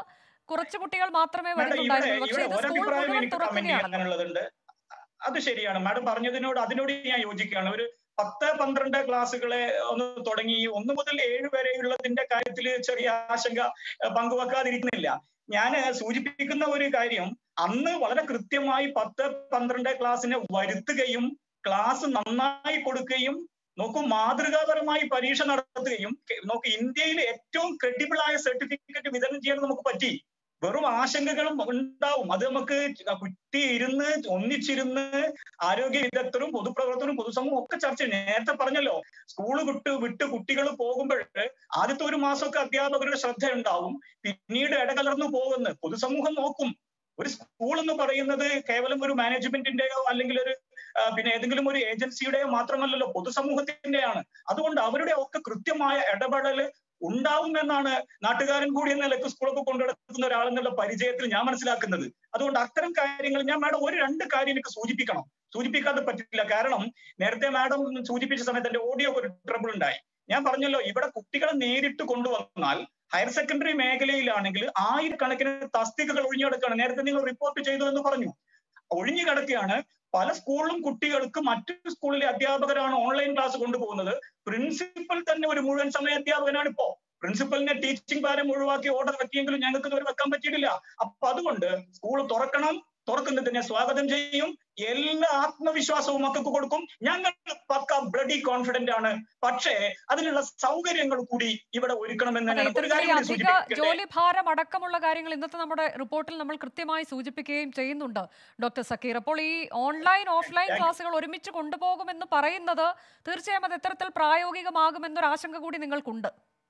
കുറച്ച് കുട്ടികൾ മാത്രമേ മാഡം ഇവിടെ വരുന്നുണ്ടായിരുന്നുള്ളൂ പക്ഷേ ഇവിടെ ഇത് സ്കൂൾ ഒരഭിപ്രായം മുഴുവൻ എനിക്ക് കമന്റ് തുറക്കുകയാണല്ലോ ചെയ്യാനുള്ളതുണ്ട് അത് ശരിയാണ് മാഡം പറഞ്ഞതിനോട് അതിനോട് ഞാൻ യോജിക്കുകയാണ് ഒരു പത്ത് പന്ത്രണ്ട് ക്ലാസ്സുകളെ ഒന്ന് തുടങ്ങി ഒന്ന് മുതൽ ഏഴ് വരെയുള്ളതിന്റെ കാര്യത്തിൽ ചെറിയ ആശങ്ക ഏഹ്, പങ്കുവെക്കാതിരിക്കുന്നില്ല ഞാൻ സൂചിപ്പിക്കുന്ന ഒരു കാര്യം അന്ന് വളരെ കൃത്യമായി പത്ത് പന്ത്രണ്ട് ക്ലാസ്സിനെ വരുത്തുകയും ക്ലാസ് നന്നായി കൊടുക്കുകയും നോക്കൂ മാതൃകാപരമായി പരീക്ഷ നടത്തുകയും കെ- നോക്കൂ ഇന്ത്യയിൽ ഏറ്റവും ക്രെഡിബിൾ ആയ സർട്ടിഫിക്കറ്റ് വിതരണം ചെയ്യാൻ നമുക്ക് പറ്റി വെറും ആശങ്കകളും ഉണ്ടാവും അത് നമുക്ക് കുറ്റി ഇരുന്ന് ഒന്നിച്ചിരുന്ന് ആരോഗ്യ വിദഗ്ധരും പൊതുപ്രവർത്തകരും പൊതുസമൂഹം ഒക്കെ ചർച്ച ചെയ്യും. നേരത്തെ പറഞ്ഞല്ലോ സ്കൂൾ വിട്ട് വിട്ട് കുട്ടികൾ പോകുമ്പോൾ ആദ്യത്തെ ഒരു മാസമൊക്കെ അധ്യാപകരുടെ ശ്രദ്ധ ഉണ്ടാവും പിന്നീട് ഇടകലർന്നു പോകുന്നു പൊതുസമൂഹം നോക്കും ഒരു സ്കൂൾ എന്ന് പറയുന്നത് കേവലം ഒരു മാനേജ്മെന്റിന്റെയോ അല്ലെങ്കിൽ ഒരു ആ, പിന്നെ ഏതെങ്കിലും ഒരു ഏജൻസിയുടെയോ മാത്രമല്ലല്ലോ പൊതുസമൂഹത്തിന്റെയാണ് അതുകൊണ്ട് അവരുടെ ഒക്കെ കൃത്യമായ ഇടപെടൽ ഉണ്ടാവുമെന്നാണ് നാട്ടുകാരൻ കൂടി എന്ന നിലക്ക് സ്കൂളൊക്കെ കൊണ്ടുനടക്കുന്ന ഒരാളെന്നുള്ള പരിചയത്തിൽ ഞാൻ മനസ്സിലാക്കുന്നത് അതുകൊണ്ട് അത്തരം കാര്യങ്ങൾ ഞാൻ മാഡം ഒരു രണ്ട് കാര്യം എനിക്ക് സൂചിപ്പിക്കണം സൂചിപ്പിക്കാതെ പറ്റില്ല കാരണം നേരത്തെ മാഡം സൂചിപ്പിച്ച സമയത്ത് എന്റെ ഓഡിയോ ഒരു ട്രബിൾ ഉണ്ടായി ഞാൻ പറഞ്ഞല്ലോ ഇവിടെ കുട്ടികളെ നേരിട്ട് കൊണ്ടുവന്നാൽ ഹയർ സെക്കൻഡറി മേഖലയിലാണെങ്കിൽ ആയിരക്കണക്കിന് തസ്തികകൾ ഒഴിഞ്ഞു കിടക്കുകയാണ് നേരത്തെ നിങ്ങൾ റിപ്പോർട്ട് ചെയ്തു എന്ന് പറഞ്ഞു ഒഴിഞ്ഞു കിടക്കുകയാണ് പല സ്കൂളിലും കുട്ടികൾക്ക് മറ്റു സ്കൂളിലെ അധ്യാപകരാണ് ഓൺലൈൻ ക്ലാസ് കൊണ്ടുപോകുന്നത് പ്രിൻസിപ്പൽ തന്നെ ഒരു മുഴുവൻ സമയ അധ്യാപകനാണ് ഇപ്പോ പ്രിൻസിപ്പലിനെ ടീച്ചിങ് ഭാരം ഒഴിവാക്കി ഓർഡർ വെക്കിയെങ്കിലും ഞങ്ങൾക്ക് ഇതുവരെ വെക്കാൻ പറ്റിയിട്ടില്ല അപ്പൊ അതുകൊണ്ട് സ്കൂൾ തുറക്കണം തുറക്കുന്നതിനെ സ്വാഗതം ചെയ്യും എല്ലാ ആത്മവിശ്വാസവും മക്കൾക്ക് കൊടുക്കും ഞങ്ങൾ പക്ക ബ്ലഡി കോൺഫിഡന്റ് ആണ് പക്ഷേ അതിനുള്ള സൗകര്യങ്ങൾ കൂടി ഇവിടെ ഒരുക്കണമെന്ന് അതെ തന്നെയാണ് ഒരു ഇത്തരത്തിൽ ഈ കാര്യം കൂടി അധിക സൂചിപ്പിക്കട്ടെ ജോലിഭാരം അടക്കമുള്ള കാര്യങ്ങൾ ഇന്നത്തെ നമ്മുടെ റിപ്പോർട്ടിൽ നമ്മൾ കൃത്യമായി സൂചിപ്പിക്കുകയും ചെയ്യുന്നുണ്ട് ഡോക്ടർ സക്കീർ അപ്പോൾ ഈ ഓൺലൈൻ ഓഫ്ലൈൻ Thank you. ക്ലാസ്സുകൾ ഒരുമിച്ച് കൊണ്ടുപോകുമെന്ന് പറയുന്നത് തീർച്ചയായും അത് എത്തരത്തിൽ പ്രായോഗികമാകുമെന്നൊരു ആശങ്ക കൂടി നിങ്ങൾക്കുണ്ട്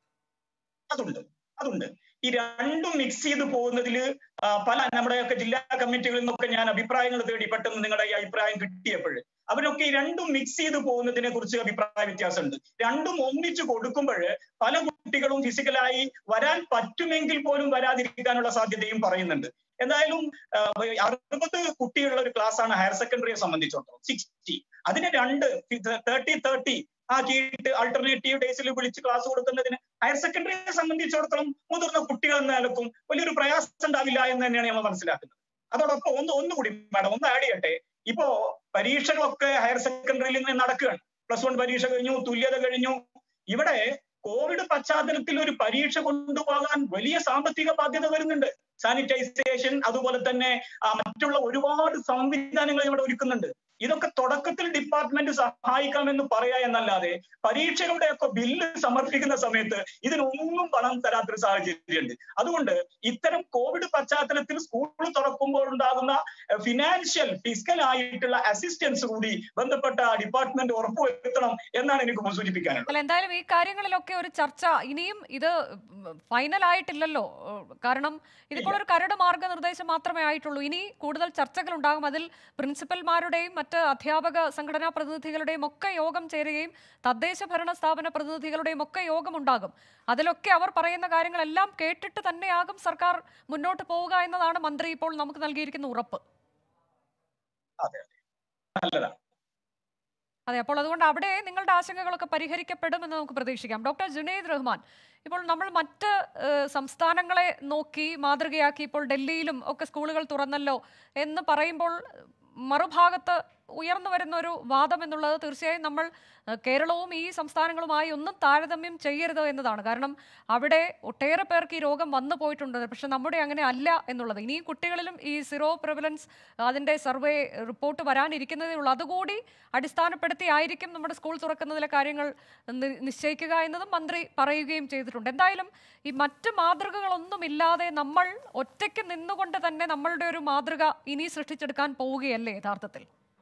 അതുണ്ട് അതുണ്ട് ഈ രണ്ടും മിക്സ് ചെയ്ത് പോകുന്നതിൽ പല നമ്മുടെയൊക്കെ ജില്ലാ കമ്മിറ്റികളിൽ നിന്നൊക്കെ ഞാൻ അഭിപ്രായങ്ങൾ തേടി പെട്ടെന്ന് നിങ്ങളുടെ ഈ അഭിപ്രായം കിട്ടിയപ്പോൾ അവരൊക്കെ ഈ രണ്ടും മിക്സ് ചെയ്ത് പോകുന്നതിനെ കുറിച്ച് അഭിപ്രായ വ്യത്യാസമുണ്ട് രണ്ടും ഒന്നിച്ചു കൊടുക്കുമ്പോൾ പല കുട്ടികളും ഫിസിക്കലായി വരാൻ പറ്റുമെങ്കിൽ പോലും വരാതിരിക്കാനുള്ള സാധ്യതയും പറയുന്നുണ്ട് എന്തായാലും അറുപത് കുട്ടികളുള്ള ഒരു ക്ലാസ് ആണ് ഹയർ സെക്കൻഡറിയെ സംബന്ധിച്ചിടത്തോളം സിക്സ്റ്റി അതിന് രണ്ട് തേർട്ടി തേർട്ടി ആക്കിയിട്ട് ആൾട്ടർനേറ്റീവ് ഡേയ്സിൽ വിളിച്ച് ക്ലാസ് കൊടുക്കുന്നതിന് ഹയർ സെക്കൻഡറിയെ സംബന്ധിച്ചിടത്തോളം മുതിർന്ന കുട്ടികൾ എന്ന നിലക്കും വലിയൊരു പ്രയാസം ഉണ്ടാവില്ല എന്ന് തന്നെയാണ് നമ്മൾ മനസ്സിലാക്കുന്നത് അതോടൊപ്പം ഒന്ന് ഒന്നുകൂടി മാഡം ഒന്ന് ആഡ് ചെയ്യട്ടെ ഇപ്പോ പരീക്ഷകളൊക്കെ ഹയർ സെക്കൻഡറിയിൽ നിന്ന് നടക്കുകയാണ് പ്ലസ് വൺ പരീക്ഷ കഴിഞ്ഞു തുല്യത കഴിഞ്ഞു ഇവിടെ കോവിഡ് പശ്ചാത്തലത്തിൽ ഒരു പരീക്ഷ കൊണ്ടുപോകാൻ വലിയ സാമ്പത്തിക ബാധ്യത വരുന്നുണ്ട് സാനിറ്റൈസേഷൻ അതുപോലെ തന്നെ ആ, മറ്റുള്ള ഒരുപാട് സംവിധാനങ്ങൾ ഇവിടെ ഒരുക്കുന്നുണ്ട് ഇതൊക്കെ തുടക്കത്തിൽ ഡിപ്പാർട്ട്മെന്റ് സഹായിക്കാമെന്ന് പറയാ എന്നല്ലാതെ പരീക്ഷകളുടെയൊക്കെ ബില്ല് സമർപ്പിക്കുന്ന സമയത്ത് ഇതിനൊന്നും പണം തരാത്തൊരു സാഹചര്യമുണ്ട് അതുകൊണ്ട് ഇത്തരം കോവിഡ് പശ്ചാത്തലത്തിൽ സ്കൂൾ തുറക്കുമ്പോൾ ഉണ്ടാകുന്ന ഫിനാൻഷ്യൽ ഫിസിക്കൽ ആയിട്ടുള്ള അസിസ്റ്റൻസ് കൂടി ബന്ധപ്പെട്ട ഡിപ്പാർട്ട്മെന്റ് ഉറപ്പുവരുത്തണം എന്നാണ് എനിക്ക് സൂചിപ്പിക്കാനുള്ളത് അല്ല എന്തായാലും ഈ കാര്യങ്ങളിലൊക്കെ ഒരു ചർച്ച ഇനിയും ഇത് ഫൈനൽ ആയിട്ടില്ലല്ലോ ഏഹ് കാരണം ഇതിപ്പോൾ ഒരു കരട് മാർഗനിർദ്ദേശം മാത്രമേ ആയിട്ടുള്ളൂ ഇനി കൂടുതൽ ചർച്ചകൾ ഉണ്ടാകും അതിൽ പ്രിൻസിപ്പൽമാരുടെയും മറ്റ് അധ്യാപക സംഘടനാ പ്രതിനിധികളുടെയും ഒക്കെ യോഗം ചേരുകയും തദ്ദേശ ഭരണ സ്ഥാപന പ്രതിനിധികളുടെയും ഒക്കെ യോഗം ഉണ്ടാകും അതിലൊക്കെ അവർ പറയുന്ന കാര്യങ്ങളെല്ലാം കേട്ടിട്ട് തന്നെയാകും സർക്കാർ മുന്നോട്ട് പോവുക എന്നതാണ് മന്ത്രി ഇപ്പോൾ നമുക്ക് നൽകിയിരിക്കുന്ന ഉറപ്പ് അതെ നല്ലതാണ് അതെ അപ്പോൾ അതുകൊണ്ട് അവിടെ നിങ്ങളുടെ ആശങ്കകളൊക്കെ പരിഹരിക്കപ്പെടുമെന്ന് നമുക്ക് പ്രതീക്ഷിക്കാം ഡോക്ടർ ജുനൈദ് റഹ്മാൻ ഇപ്പോൾ നമ്മൾ മറ്റ് ഏഹ്, സംസ്ഥാനങ്ങളെ നോക്കി മാതൃകയാക്കി ഇപ്പോൾ ഡൽഹിയിലും ഒക്കെ സ്കൂളുകൾ തുറന്നല്ലോ എന്ന് പറയുമ്പോൾ മറുഭാഗത്ത് ഉയർന്നു വരുന്ന ഒരു വാദം എന്നുള്ളത് തീർച്ചയായും നമ്മൾ ഏഹ്, കേരളവും ഈ സംസ്ഥാനങ്ങളുമായി ഒന്നും താരതമ്യം ചെയ്യരുത് എന്നതാണ് കാരണം അവിടെ ഒട്ടേറെ പേർക്ക് ഈ രോഗം വന്നു പോയിട്ടുണ്ട് പക്ഷെ നമ്മുടെ അങ്ങനെ അല്ല എന്നുള്ളത് ഇനി കുട്ടികളിലും ഈ സിറോ പ്രിവലൻസ് അതിൻ്റെ സർവേ റിപ്പോർട്ട് വരാനിരിക്കുന്നതേ ഉള്ളൂ അതുകൂടി അടിസ്ഥാനപ്പെടുത്തി ആയിരിക്കും നമ്മുടെ സ്കൂൾ തുറക്കുന്നതിലെ കാര്യങ്ങൾ നി- നിശ്ചയിക്കുക എന്നതും മന്ത്രി പറയുകയും ചെയ്തിട്ടുണ്ട് എന്തായാലും ഈ മറ്റ് മാതൃകകളൊന്നുമില്ലാതെ നമ്മൾ ഒറ്റയ്ക്ക് നിന്നുകൊണ്ട് തന്നെ നമ്മളുടെ ഒരു മാതൃക ഇനി സൃഷ്ടിച്ചെടുക്കാൻ പോവുകയല്ലേ യഥാർത്ഥത്തിൽ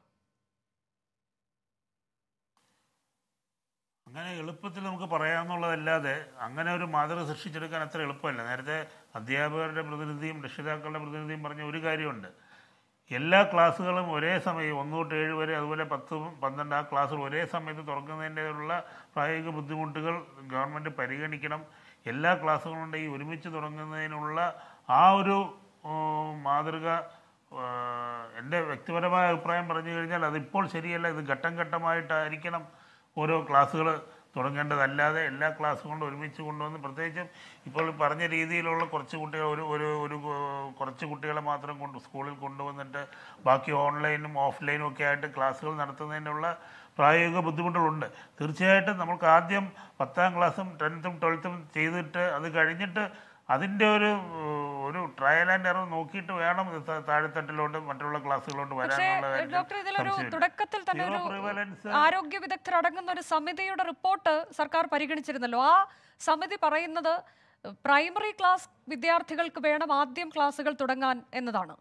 അങ്ങനെ എളുപ്പത്തിൽ നമുക്ക് പറയാമെന്നുള്ളതല്ലാതെ അങ്ങനെ ഒരു മാതൃക സൃഷ്ടിച്ചെടുക്കാൻ അത്ര എളുപ്പമല്ല നേരത്തെ അധ്യാപകരുടെ പ്രതിനിധിയും രക്ഷിതാക്കളുടെ പ്രതിനിധിയും പറഞ്ഞ ഒരു കാര്യമുണ്ട് എല്ലാ ക്ലാസ്സുകളും ഒരേ സമയം ഒന്ന് തൊട്ട് ഏഴ് വരെ അതുപോലെ പത്ത് പന്ത്രണ്ട് ആ ക്ലാസ്സുകൾ ഒരേ സമയത്ത് തുറക്കുന്നതിൻ്റെയുള്ള പ്രായോഗിക ബുദ്ധിമുട്ടുകൾ ഗവൺമെൻറ് പരിഗണിക്കണം എല്ലാ ക്ലാസ്സുകളുടെയും ഒരുമിച്ച് തുടങ്ങുന്നതിനുള്ള ആ ഒരു ഉം, മാതൃക ആ, എൻ്റെ വ്യക്തിപരമായ അഭിപ്രായം പറഞ്ഞു കഴിഞ്ഞാൽ അതിപ്പോൾ ശരിയല്ല ഇത് ഘട്ടം ഘട്ടമായിട്ടായിരിക്കണം ഓരോ ക്ലാസ്സുകൾ തുടങ്ങേണ്ടതല്ലാതെ എല്ലാ ക്ലാസ്സും കൊണ്ട് ഒരുമിച്ച് കൊണ്ടുവന്ന് പ്രത്യേകിച്ചും ഇപ്പോൾ പറഞ്ഞ രീതിയിലുള്ള കുറച്ച് കുട്ടികൾ ഒരു ഒരു ഒരു കു- കുറച്ച് കുട്ടികളെ മാത്രം കൊണ്ട് സ്കൂളിൽ കൊണ്ടുവന്നിട്ട് ബാക്കി ഓൺലൈനും ഓഫ്ലൈനും ഒക്കെ ആയിട്ട് ക്ലാസ്സുകൾ നടത്തുന്നതിനുള്ള പ്രായോഗിക ബുദ്ധിമുട്ടുകളുണ്ട് തീർച്ചയായിട്ടും നമുക്ക് ആദ്യം പത്താം ക്ലാസ്സും ടെൻത്തും ട്വൽത്തും ചെയ്തിട്ട് അത് കഴിഞ്ഞിട്ട് അതിൻ്റെ ഒരു ഏഹ്, ഒരു ട്രയൽ ആൻഡ് എറർ നോക്കിയിട്ട് വേണം ഇത് താ- താഴെത്തട്ടിലോട്ട് മറ്റുള്ള ക്ലാസ്സുകളോട്ട് പക്ഷേ വരാനുള്ള കാര്യത്തിൽ ഡോക്ടർ ഇതിലൊരു സംശയമില്ല. തുടക്കത്തിൽ തന്നെ Zero ഒരു prevalence ആരോഗ്യ വിദഗ്ധർ അടങ്ങുന്ന ഒരു സമിതിയുടെ റിപ്പോർട്ട് സർക്കാർ പരിഗണിച്ചിരുന്നല്ലോ ആ സമിതി പറയുന്നത് പ്രൈമറി ക്ലാസ് വിദ്യാർത്ഥികൾക്ക് വേണം ആദ്യം ക്ലാസ്സുകൾ തുടങ്ങാൻ എന്നതാണ്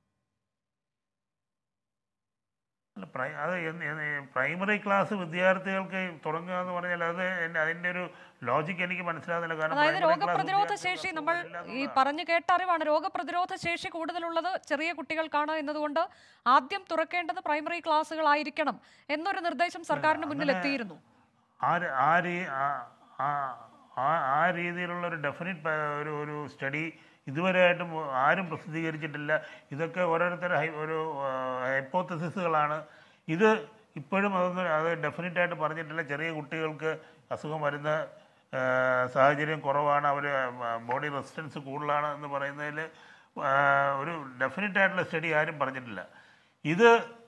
അല്ല, പ്രൈ- അത് എന്ന് എന്ന് പ്രൈമറി ക്ലാസ് വിദ്യാർത്ഥികൾക്ക് തുടങ്ങുക എന്ന് പറഞ്ഞാൽ അത് എന്നെ- അതിന്റെ ഒരു ലോജിക്ക് എനിക്ക് മനസ്സിലാകുന്നില്ല കാരണം അതായത് primary class രോഗപ്രതിരോധ വിദ്യാർത്ഥികൾക്ക് ശേഷി നമ്മൾ അസുഖമില്ല ഈ എന്നുള്ളതാണ്. പറഞ്ഞു കേട്ട അറിവാണ് രോഗപ്രതിരോധ ശേഷി കൂടുതലുള്ളത് ചെറിയ കുട്ടികൾക്കാണ് എന്നതുകൊണ്ട് ആദ്യം തുറക്കേണ്ടത് പ്രൈമറി ക്ലാസ്സുകളായിരിക്കണം എന്നൊരു നിർദ്ദേശം സർക്കാരിന് മുന്നിൽ അങ്ങനെ- എത്തിയിരുന്നു ആ ര- ആ രീ- ആ- ആ- ആ- ആ രീതിയിലുള്ള ഒരു ഡെഫിനിറ്റ് ഒരു ഒരു സ്റ്റഡി ഇതുവരെയായിട്ടും ആരും പ്രസിദ്ധീകരിച്ചിട്ടില്ല ഇതൊക്കെ ഓരോരുത്തർ ഹൈ ഒരു ഹൈപ്പോത്തസിസുകളാണ് ഇത് ഇപ്പോഴും അതൊന്നും അത് ഡെഫിനറ്റ് ആയിട്ട് പറഞ്ഞിട്ടില്ല ചെറിയ കുട്ടികൾക്ക് അസുഖം വരുന്ന ആ, സാഹചര്യം കുറവാണ് അവർ ബോഡി റെസിസ്റ്റൻസ് കൂടുതലാണ് എന്ന് പറയുന്നതിൽ ഒരു ഡെഫിനറ്റ് ആയിട്ടുള്ള സ്റ്റഡി ആരും പറഞ്ഞിട്ടില്ല ഇത്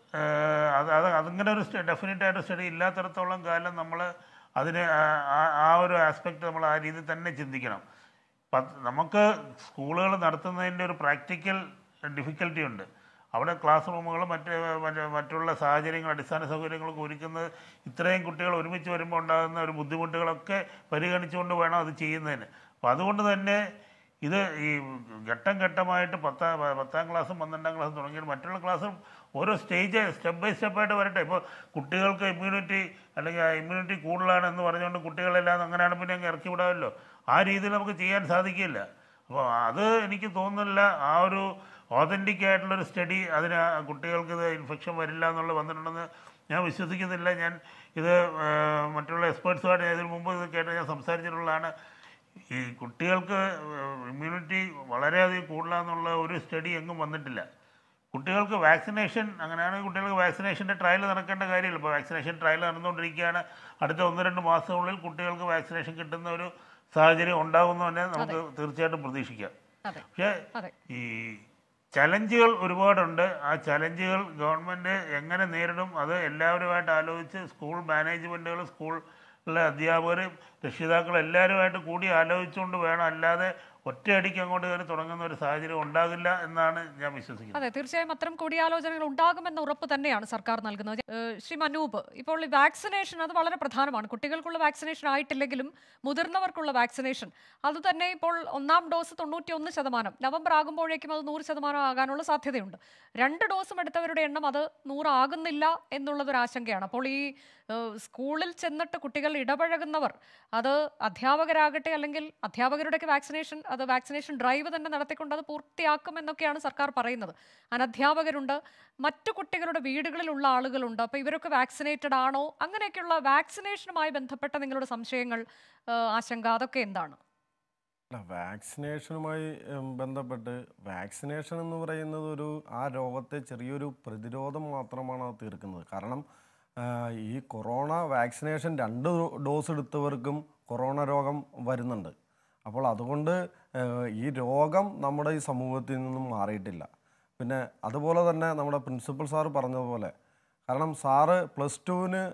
ഏഹ് അത് അത് അതിങ്ങനെ ഒരു ഡെഫിനറ്റ് ആയിട്ട് സ്റ്റഡി ഇല്ലാത്തിടത്തോളം കാലം നമ്മൾ അതിന് ആ- ആ- ആ ഒരു ആസ്പെക്റ്റ് നമ്മൾ ആ രീതിയിൽ തന്നെ ചിന്തിക്കണം പത്ത് നമുക്ക് സ്കൂളുകൾ നടത്തുന്നതിൻ്റെ ഒരു പ്രാക്ടിക്കൽ ഡിഫിക്കൽറ്റി ഉണ്ട് അവിടെ ക്ലാസ് റൂമുകളും മറ്റ് മറ്റ് മറ്റുള്ള സാഹചര്യങ്ങൾ അടിസ്ഥാന സൗകര്യങ്ങളൊക്കെ ഒരുക്കുന്നത് ഇത്രയും കുട്ടികൾ ഒരുമിച്ച് വരുമ്പോൾ ഉണ്ടാകുന്ന ഒരു ബുദ്ധിമുട്ടുകളൊക്കെ പരിഗണിച്ചുകൊണ്ട് വേണം അത് ചെയ്യുന്നതിന് അപ്പോൾ അതുകൊണ്ട് തന്നെ ഇത് ഈ ഘട്ടം ഘട്ടമായിട്ട് പത്താം പത്താം ക്ലാസ്സും പന്ത്രണ്ടാം ക്ലാസ്സും തുടങ്ങിയിട്ട് മറ്റുള്ള ക്ലാസ്സും ഓരോ സ്റ്റേജ് സ്റ്റെപ്പ് ബൈ സ്റ്റെപ്പായിട്ട് വരട്ടെ ഇപ്പോൾ കുട്ടികൾക്ക് ഇമ്മ്യൂണിറ്റി അല്ലെങ്കിൽ ഇമ്മ്യൂണിറ്റി കൂടുതലാണ് എന്ന് പറഞ്ഞുകൊണ്ട് കുട്ടികളെല്ലാം അങ്ങനെയാണ് പിന്നെ അങ്ങ് ഇറക്കി വിടാമല്ലോ ആ രീതിയിൽ നമുക്ക് ചെയ്യാൻ സാധിക്കില്ല അപ്പോൾ അത് എനിക്ക് തോന്നുന്നില്ല ആ ഒരു ഓതൻറ്റിക് ആയിട്ടുള്ളൊരു സ്റ്റഡി അതിന് ആ കുട്ടികൾക്ക് ഇത് ഇൻഫെക്ഷൻ വരില്ല എന്നുള്ളത് വന്നിട്ടുണ്ടെന്ന് ഞാൻ വിശ്വസിക്കുന്നില്ല ഞാൻ ഇത് ആ, മറ്റുള്ള എക്സ്പേർട്സുമായിട്ട് ഇതിനു മുമ്പ് ഇത് കേട്ട് ഞാൻ സംസാരിച്ചിട്ടുള്ളതാണ് ഈ കുട്ടികൾക്ക് ഇമ്മ്യൂണിറ്റി വളരെയധികം കൂടുതലാന്നുള്ള ഒരു സ്റ്റഡി എങ്ങും വന്നിട്ടില്ല കുട്ടികൾക്ക് വാക്സിനേഷൻ അങ്ങനെയാണെങ്കിൽ കുട്ടികൾക്ക് വാക്സിനേഷൻ്റെ ട്രയൽ നടക്കേണ്ട കാര്യമില്ല ഇപ്പോൾ വാക്സിനേഷൻ ട്രയൽ നടന്നുകൊണ്ടിരിക്കുകയാണ് അടുത്ത ഒന്ന് രണ്ട് മാസത്തിനുള്ളിൽ കുട്ടികൾക്ക് വാക്സിനേഷൻ കിട്ടുന്ന ഒരു സാഹചര്യം ഉണ്ടാകുമെന്ന് തന്നെ നമുക്ക് തീർച്ചയായിട്ടും പ്രതീക്ഷിക്കാം അതെ പക്ഷേ അതെ ഈ ചലഞ്ചുകൾ ഒരുപാടുണ്ട് ആ ചലഞ്ചുകൾ ഗവൺമെൻറ് എങ്ങനെ നേരിടും അത് എല്ലാവരുമായിട്ട് ആലോചിച്ച് സ്കൂൾ മാനേജ്മെൻറ്റുകൾ സ്കൂളിലെ അധ്യാപകർ രക്ഷിതാക്കൾ എല്ലാവരുമായിട്ട് കൂടി ആലോചിച്ചുകൊണ്ട് വേണം അല്ലാതെ ഒറ്റയടിക്ക് അങ്ങോട്ട് കയറി തുടങ്ങുന്ന ഒരു സാഹചര്യം ഉണ്ടാകില്ല എന്നാണ് ഞാൻ വിശ്വസിക്കുന്നത് അതെ തീർച്ചയായും അത്തരം കൂടിയാലോചനകൾ ഉണ്ടാകുമെന്ന ഉറപ്പ് തന്നെയാണ് സർക്കാർ നൽകുന്നത് ഏഹ് ശ്രീ മനൂപ് ഇപ്പോൾ ഈ വാക്സിനേഷൻ അത് വളരെ പ്രധാനമാണ് കുട്ടികൾക്കുള്ള വാക്സിനേഷൻ ആയിട്ടില്ലെങ്കിലും മുതിർന്നവർക്കുള്ള വാക്സിനേഷൻ അത് തന്നെ ഇപ്പോൾ ഒന്നാം ഡോസ് തൊണ്ണൂറ്റി ഒന്ന് ശതമാനം നവംബർ ആകുമ്പോഴേക്കും അത് നൂറ് ശതമാനം ആകാനുള്ള സാധ്യതയുണ്ട് രണ്ട് ഡോസും എടുത്തവരുടെ എണ്ണം അത് നൂറാകുന്നില്ല എന്നുള്ളതൊരു ആശങ്കയാണ് അപ്പോൾ ഈ ഏഹ് സ്കൂളിൽ ചെന്നിട്ട് കുട്ടികൾ ഇടപഴകുന്നവർ അത് അധ്യാപകരാകട്ടെ അല്ലെങ്കിൽ അധ്യാപകരുടെയൊക്കെ വാക്സിനേഷൻ അത് വാക്സിനേഷൻ ഡ്രൈവ് തന്നെ നടത്തിക്കൊണ്ട് അത് പൂർത്തിയാക്കുമെന്നൊക്കെയാണ് സർക്കാർ പറയുന്നത് അനധ്യാപകരുണ്ട് മറ്റു കുട്ടികളുടെ വീടുകളിലുള്ള ആളുകളുണ്ട് അപ്പോൾ ഇവരൊക്കെ വാക്സിനേറ്റഡ് ആണോ അങ്ങനെയൊക്കെയുള്ള വാക്സിനേഷനുമായി ബന്ധപ്പെട്ട നിങ്ങളുടെ സംശയങ്ങൾ ഏഹ് ആശങ്ക അതൊക്കെ എന്താണ് അല്ല വാക്സിനേഷനുമായി ഉം, ബന്ധപ്പെട്ട് വാക്സിനേഷൻ എന്ന് പറയുന്നത് ഒരു ആ രോഗത്തെ ചെറിയൊരു പ്രതിരോധം മാത്രമാണ് അത് തീർക്കുന്നത് കാരണം ആ, ഈ കൊറോണ വാക്സിനേഷൻ രണ്ട് ഡോസ് എടുത്തവർക്കും കൊറോണ രോഗം വരുന്നുണ്ട് അപ്പോൾ അതുകൊണ്ട് ആ, ഈ രോഗം നമ്മുടെ ഈ സമൂഹത്തിൽ നിന്നും മാറിയിട്ടില്ല പിന്നെ അതുപോലെ തന്നെ നമ്മുടെ പ്രിൻസിപ്പൽ സാറ് പറഞ്ഞതുപോലെ കാരണം സാറ് പ്ലസ് ടുവിന്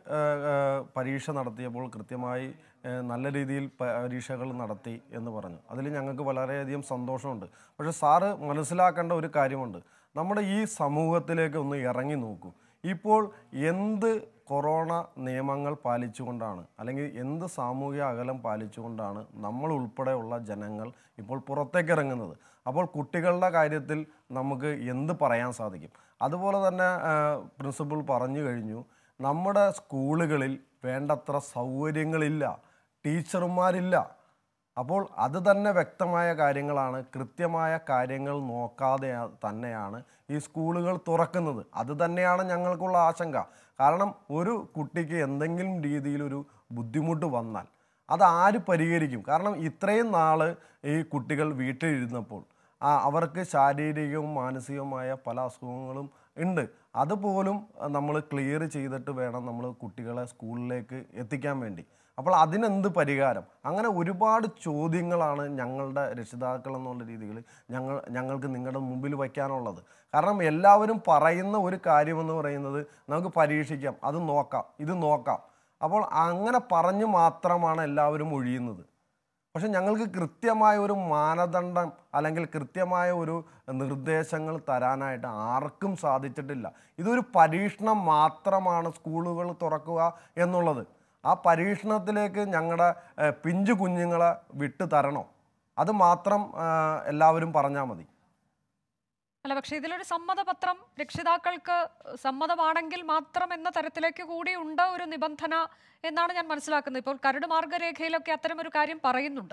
പരീക്ഷ നടത്തിയപ്പോൾ കൃത്യമായി ആ, നല്ല രീതിയിൽ പ- പരീക്ഷകൾ നടത്തി എന്ന് പറഞ്ഞു അതിൽ ഞങ്ങൾക്ക് വളരെയധികം സന്തോഷമുണ്ട് പക്ഷേ സാറ് മനസ്സിലാക്കേണ്ട ഒരു കാര്യമുണ്ട് നമ്മുടെ ഈ സമൂഹത്തിലേക്ക് ഒന്ന് ഇറങ്ങി നോക്കൂ ഇപ്പോൾ എന്ത് കൊറോണ നിയമങ്ങൾ പാലിച്ചുകൊണ്ടാണ് അല്ലെങ്കിൽ എന്ത് സാമൂഹിക അകലം പാലിച്ചുകൊണ്ടാണ് നമ്മൾ ഉൾപ്പെടെയുള്ള ജനങ്ങൾ ഇപ്പോൾ പുറത്തേക്ക് ഇറങ്ങുന്നത് അപ്പോൾ കുട്ടികളുടെ കാര്യത്തിൽ നമുക്ക് എന്ത് പറയാൻ സാധിക്കും അതുപോലെ തന്നെ പ്രിൻസിപ്പൾ പറഞ്ഞു കഴിഞ്ഞു നമ്മുടെ സ്കൂളുകളിൽ വേണ്ടത്ര സൗകര്യങ്ങളില്ല ടീച്ചർമാരില്ല അപ്പോൾ അത് തന്നെ വ്യക്തമായ കാര്യങ്ങളാണ് കൃത്യമായ കാര്യങ്ങൾ നോക്കാതെ തന്നെയാണ് ഈ സ്കൂളുകൾ തുറക്കുന്നത് അത് തന്നെയാണ് ഞങ്ങൾക്കുള്ള ആശങ്ക കാരണം ഒരു കുട്ടിക്ക് എന്തെങ്കിലും രീതിയിലൊരു ബുദ്ധിമുട്ട് വന്നാൽ അത് ആര് പരിഹരിക്കും കാരണം ഇത്രയും നാൾ ഈ കുട്ടികൾ വീട്ടിലിരുന്നപ്പോൾ ആ അവർക്ക് ശാരീരികവും മാനസികവുമായ പല അസുഖങ്ങളും ഉണ്ട് അതുപോലും നമ്മൾ ക്ലിയർ ചെയ്തിട്ട് വേണം നമ്മൾ കുട്ടികളെ സ്കൂളിലേക്ക് എത്തിക്കാൻ വേണ്ടി അപ്പോൾ അതിനെന്ത് പരിഹാരം അങ്ങനെ ഒരുപാട് ചോദ്യങ്ങളാണ് ഞങ്ങളുടെ രക്ഷിതാക്കൾ എന്നുള്ള രീതിയിൽ ഞങ്ങൾ ഞങ്ങൾക്ക് നിങ്ങളുടെ മുമ്പിൽ വയ്ക്കാനുള്ളത് കാരണം എല്ലാവരും പറയുന്ന ഒരു കാര്യമെന്ന് പറയുന്നത് നമുക്ക് പരീക്ഷിക്കാം അത് നോക്കാം ഇത് നോക്കാം അപ്പോൾ അങ്ങനെ പറഞ്ഞു മാത്രമാണ് എല്ലാവരും ഒഴിയുന്നത് പക്ഷെ ഞങ്ങൾക്ക് കൃത്യമായ ഒരു മാനദണ്ഡം അല്ലെങ്കിൽ കൃത്യമായ ഒരു നിർദ്ദേശങ്ങൾ തരാനായിട്ട് ആർക്കും സാധിച്ചിട്ടില്ല ഇതൊരു പരീക്ഷണം മാത്രമാണ് സ്കൂളുകൾ തുറക്കുക എന്നുള്ളത് ആ പരീക്ഷണത്തിലേക്ക് ഞങ്ങളുടെ ഏഹ്, പിഞ്ചു കുഞ്ഞുങ്ങളെ വിട്ടു തരണം അത് മാത്രം ഏഹ്, എല്ലാവരും പറഞ്ഞാൽ മതി അല്ല പക്ഷെ ഇതിലൊരു സമ്മതപത്രം രക്ഷിതാക്കൾക്ക് സമ്മതമാണെങ്കിൽ മാത്രം എന്ന തരത്തിലേക്ക് കൂടി ഉണ്ട് ഒരു നിബന്ധന എന്നാണ് ഞാൻ മനസ്സിലാക്കുന്നത് ഇപ്പോൾ കരട് മാർഗരേഖയിലൊക്കെ അത്തരം ഒരു കാര്യം പറയുന്നുണ്ട്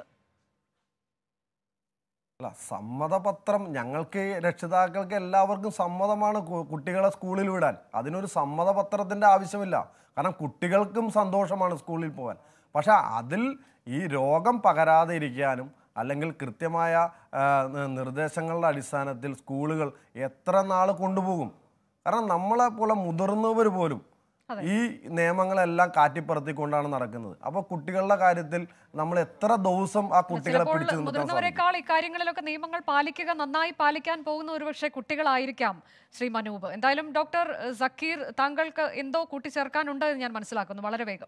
അല്ല സമ്മതപത്രം ഞങ്ങൾക്ക് രക്ഷിതാക്കൾക്ക് എല്ലാവർക്കും സമ്മതമാണ് കു- കുട്ടികളെ സ്കൂളിൽ വിടാൻ അതിനൊരു സമ്മതപത്രത്തിൻ്റെ ആവശ്യമില്ല കാരണം കുട്ടികൾക്കും സന്തോഷമാണ് സ്കൂളിൽ പോകാൻ പക്ഷെ അതിൽ ഈ രോഗം പകരാതെ ഇരിക്കാനും അല്ലെങ്കിൽ കൃത്യമായ ആ, നി- നിർദ്ദേശങ്ങളുടെ അടിസ്ഥാനത്തിൽ സ്കൂളുകൾ എത്ര നാൾ കൊണ്ടുപോകും കാരണം നമ്മളെ പോലെ മുതിർന്നവർ പോലും അതെ. ഈ നിയമങ്ങളെല്ലാം കാറ്റിപ്പറത്തിക്കൊണ്ടാണ് നടക്കുന്നത് അപ്പോൾ കുട്ടികളുടെ കാര്യത്തിൽ നമ്മൾ എത്ര ദിവസം ആ കുട്ടികളെ ചിലപ്പോൾ പിടിച്ചു നിർത്താൻ സാധിക്കും മുതിർന്നവരെക്കാൾ ഇക്കാര്യങ്ങളിലൊക്കെ നിയമങ്ങൾ പാലിക്കുക നന്നായി പാലിക്കാൻ പോകുന്ന ഒരുപക്ഷെ കുട്ടികളായിരിക്കാം ശ്രീ മനൂപ് എന്തായാലും ഡോക്ടർ സക്കീർ താങ്കൾക്ക് എന്തോ കൂട്ടിച്ചേർക്കാനുണ്ട് എന്ന് ഞാൻ മനസ്സിലാക്കുന്നു വളരെ വേഗം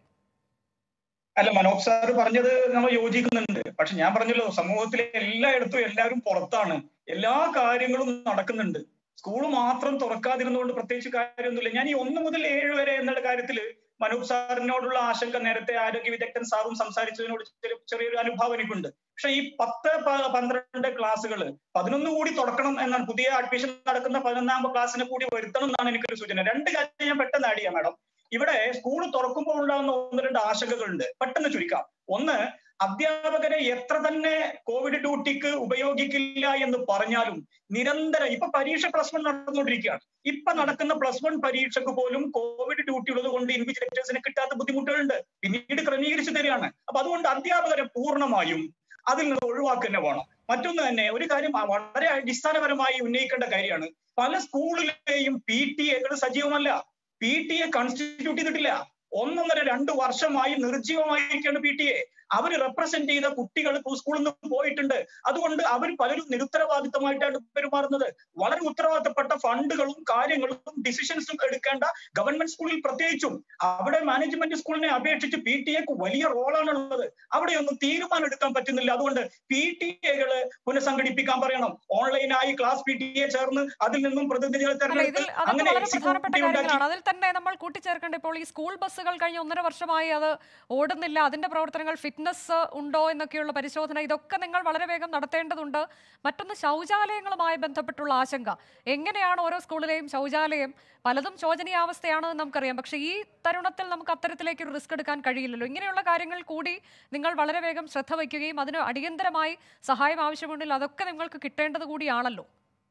അല്ല മനോജ് സാർ പറഞ്ഞത് നമ്മൾ യോജിക്കുന്നുണ്ട് പക്ഷെ ഞാൻ പറഞ്ഞല്ലോ സമൂഹത്തിലെ എല്ലായിടത്തും എല്ലാവരും പുറത്താണ് എല്ലാ കാര്യങ്ങളും നടക്കുന്നുണ്ട് സ്കൂൾ മാത്രം തുറക്കാതിരുന്നുകൊണ്ട് പ്രത്യേകിച്ച് കാര്യമൊന്നുമില്ല ഞാൻ ഈ ഒന്ന് മുതൽ ഏഴ് വരെ എന്നുള്ള കാര്യത്തിൽ മനോജ് സാറിനോടുള്ള ആശങ്ക നേരത്തെ ആരോഗ്യ വിദഗ്ധൻ സാറും സംസാരിച്ചതിനോട് ചെറിയ- ചെറിയൊരു അനുഭവം എനിക്കുണ്ട് പക്ഷെ ഈ പത്ത് പ- പന്ത്രണ്ട് ക്ലാസ്സുകൾ പതിനൊന്ന് കൂടി തുറക്കണം എന്നാണ് പുതിയ അഡ്മിഷൻ നടക്കുന്ന പതിനൊന്നാം ക്ലാസ്സിനെ കൂടി വരുത്തണം എന്നാണ് എനിക്കൊരു സൂചന രണ്ട് കാര്യം ഞാൻ പെട്ടെന്ന് ആഡ് ചെയ്യാം മാഡം ഇവിടെ സ്കൂൾ തുറക്കുമ്പോൾ ഉണ്ടാകുന്ന ഒന്ന് രണ്ട് ആശങ്കകളുണ്ട് പെട്ടെന്ന് ചുരുക്കാം ഒന്ന് അധ്യാപകരെ എത്ര തന്നെ കോവിഡ് ഡ്യൂട്ടിക്ക് ഉപയോഗിക്കില്ല എന്ന് പറഞ്ഞാലും നിരന്തരം ഇപ്പൊ പരീക്ഷ പ്ലസ് വൺ നടന്നുകൊണ്ടിരിക്കുകയാണ് ഇപ്പൊ നടക്കുന്ന പ്ലസ് വൺ പരീക്ഷയ്ക്ക് പോലും കോവിഡ് ഡ്യൂട്ടി ഉള്ളത് കൊണ്ട് ഇൻവിജിലേറ്റേഴ്സിന് കിട്ടാത്ത ബുദ്ധിമുട്ടുകളുണ്ട് പിന്നീട് ക്രമീകരിച്ചു തരികയാണ് അപ്പൊ അതുകൊണ്ട് അധ്യാപകരെ പൂർണ്ണമായും അതിൽ നിന്ന് ഒഴിവാക്കുക തന്നെ വേണം മറ്റൊന്ന് തന്നെ ഒരു കാര്യം വളരെ അടിസ്ഥാനപരമായി ഉന്നയിക്കേണ്ട കാര്യമാണ് പല സ്കൂളിലെയും പി ടി എകൾ സജീവമല്ല പി ടി എ കോൺസ്റ്റിറ്റ്യൂട്ട് ചെയ്തിട്ടില്ല ഒന്നൊന്നര രണ്ട് വർഷമായി നിർജീവമായിരിക്കുകയാണ് പി ടി എ അവർ റെപ്രസെന്റ് ചെയ്ത കുട്ടികൾ സ്കൂളിൽ നിന്ന് പോയിട്ടുണ്ട് അതുകൊണ്ട് അവർ പലരും നിരുത്തരവാദിത്തമായിട്ടാണ് പെരുമാറുന്നത് വളരെ ഉത്തരവാദിത്തപ്പെട്ട ഫണ്ടുകളും കാര്യങ്ങളും ഡിസിഷൻസും എടുക്കേണ്ട ഗവൺമെന്റ് സ്കൂളിൽ പ്രത്യേകിച്ചും അവിടെ മാനേജ്മെന്റ് സ്കൂളിനെ അപേക്ഷിച്ച് പി ടി എക്ക് വലിയ റോളാണ് ഉള്ളത് അവിടെയൊന്നും തീരുമാനം എടുക്കാൻ പറ്റുന്നില്ല അതുകൊണ്ട് പി ടി എകള് പുനഃസംഘടിപ്പിക്കാൻ പറയണം ഓൺലൈനായി ക്ലാസ് പി ടി എ ചേർന്ന് അതിൽ നിന്നും പ്രതിനിധികളെ അല്ല തെരഞ്ഞെടുത്ത് ഇതിൽ അതൊക്കെ അങ്ങനെ വളരെ പ്രധാനപ്പെട്ട executive ഉണ്ടാക്കി കാര്യങ്ങളാണ് അതിൽ തന്നെ നമ്മൾ കൂട്ടിച്ചേർക്കേണ്ട ഇപ്പോൾ ഈ സ്കൂൾ ബസ്സുകൾ കഴിഞ്ഞ ഒന്നര വർഷമായി അത് ഓടുന്നില്ല അതിന്റെ പ്രവർത്തനങ്ങൾ ഫിറ്റ്നസ് ഉണ്ടോ എന്നൊക്കെയുള്ള പരിശോധന ഇതൊക്കെ നിങ്ങൾ വളരെ വേഗം നടത്തേണ്ടതുണ്ട് മറ്റൊന്ന് ശൗചാലയങ്ങളുമായി ബന്ധപ്പെട്ടുള്ള ആശങ്ക എങ്ങനെയാണ് ഓരോ സ്കൂളിലെയും ശൗചാലയം പലതും ശോചനീയാവസ്ഥയാണെന്ന് നമുക്കറിയാം പക്ഷേ ഈ തരുണത്തിൽ നമുക്ക് അത്തരത്തിലേക്ക് ഒരു റിസ്ക് എടുക്കാൻ കഴിയില്ലല്ലോ ഇങ്ങനെയുള്ള കാര്യങ്ങൾ കൂടി നിങ്ങൾ വളരെ വേഗം ശ്രദ്ധ വയ്ക്കുകയും അതിന് അടിയന്തരമായി സഹായം ആവശ്യമുണ്ടെങ്കിൽ അതൊക്കെ നിങ്ങൾക്ക് കിട്ടേണ്ടത് കൂടിയാണല്ലോ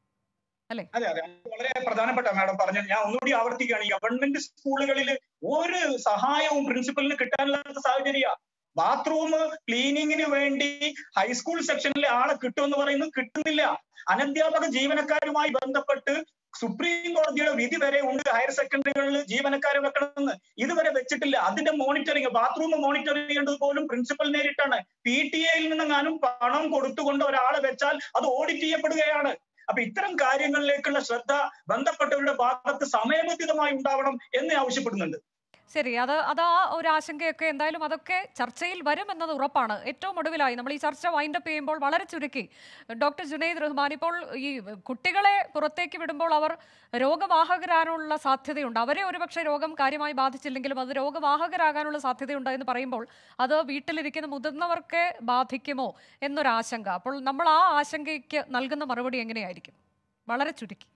അതെ അതെ അത് വളരെ പ്രധാനപ്പെട്ട മാഡം പറഞ്ഞത് ഞാൻ ഒന്നുകൂടി ആവർത്തിക്കുകയാണ് ഈ ഗവൺമെന്റ് സ്കൂളുകളിൽ ഒരു സഹായവും പ്രിൻസിപ്പലിന് കിട്ടാനില്ലാത്ത സാഹചര്യ ബാത്റൂം ക്ലീനിങ്ങിന് വേണ്ടി ഹൈസ്കൂൾ സെക്ഷനിലെ ആളെ കിട്ടുമെന്ന് പറയുന്നത് കിട്ടുന്നില്ല അനധ്യാപക ജീവനക്കാരുമായി ബന്ധപ്പെട്ട് സുപ്രീം കോടതിയുടെ വിധി വരെ ഉണ്ട് ഹയർ സെക്കൻഡറികളിൽ ജീവനക്കാരെ വെക്കണമെന്ന് ഇതുവരെ വെച്ചിട്ടില്ല അതിന്റെ മോണിറ്ററിങ് ബാത്റൂം മോണിറ്റർ ചെയ്യേണ്ടത് പോലും പ്രിൻസിപ്പൽ നേരിട്ടാണ് പി ടി എയിൽ നിന്നെങ്ങാനും പണം കൊടുത്തുകൊണ്ട് ഒരാളെ വെച്ചാൽ അത് ഓഡിറ്റ് ചെയ്യപ്പെടുകയാണ് അപ്പൊ ഇത്തരം കാര്യങ്ങളിലേക്കുള്ള ശ്രദ്ധ ബന്ധപ്പെട്ടവരുടെ ഭാഗത്ത് സമയബന്ധിതമായി ഉണ്ടാവണം എന്ന് ആവശ്യപ്പെടുന്നുണ്ട് ശരി അത് അത് ആ ഒരു ആശങ്കയൊക്കെ എന്തായാലും അതൊക്കെ ചർച്ചയിൽ വരും എന്നത് ഉറപ്പാണ് ഏറ്റവും ഒടുവിലായി നമ്മൾ ഈ ചർച്ച വൈൻഡപ്പ് ചെയ്യുമ്പോൾ വളരെ ചുരുക്കി ഡോക്ടർ ജുനൈദ് റഹ്മാൻ ഇപ്പോൾ ഈ കുട്ടികളെ പുറത്തേക്ക് വിടുമ്പോൾ അവർ രോഗവാഹകരാനുള്ള സാധ്യതയുണ്ട് അവരെ ഒരുപക്ഷെ രോഗം കാര്യമായി ബാധിച്ചില്ലെങ്കിലും അത് രോഗവാഹകരാകാനുള്ള സാധ്യതയുണ്ട് എന്ന് പറയുമ്പോൾ അത് വീട്ടിലിരിക്കുന്ന മുതിർന്നവർക്ക് ബാധിക്കുമോ എന്നൊരാശങ്ക അപ്പോൾ നമ്മൾ ആ ആശങ്കയ്ക്ക് നൽകുന്ന മറുപടി എങ്ങനെയായിരിക്കും വളരെ ചുരുക്കി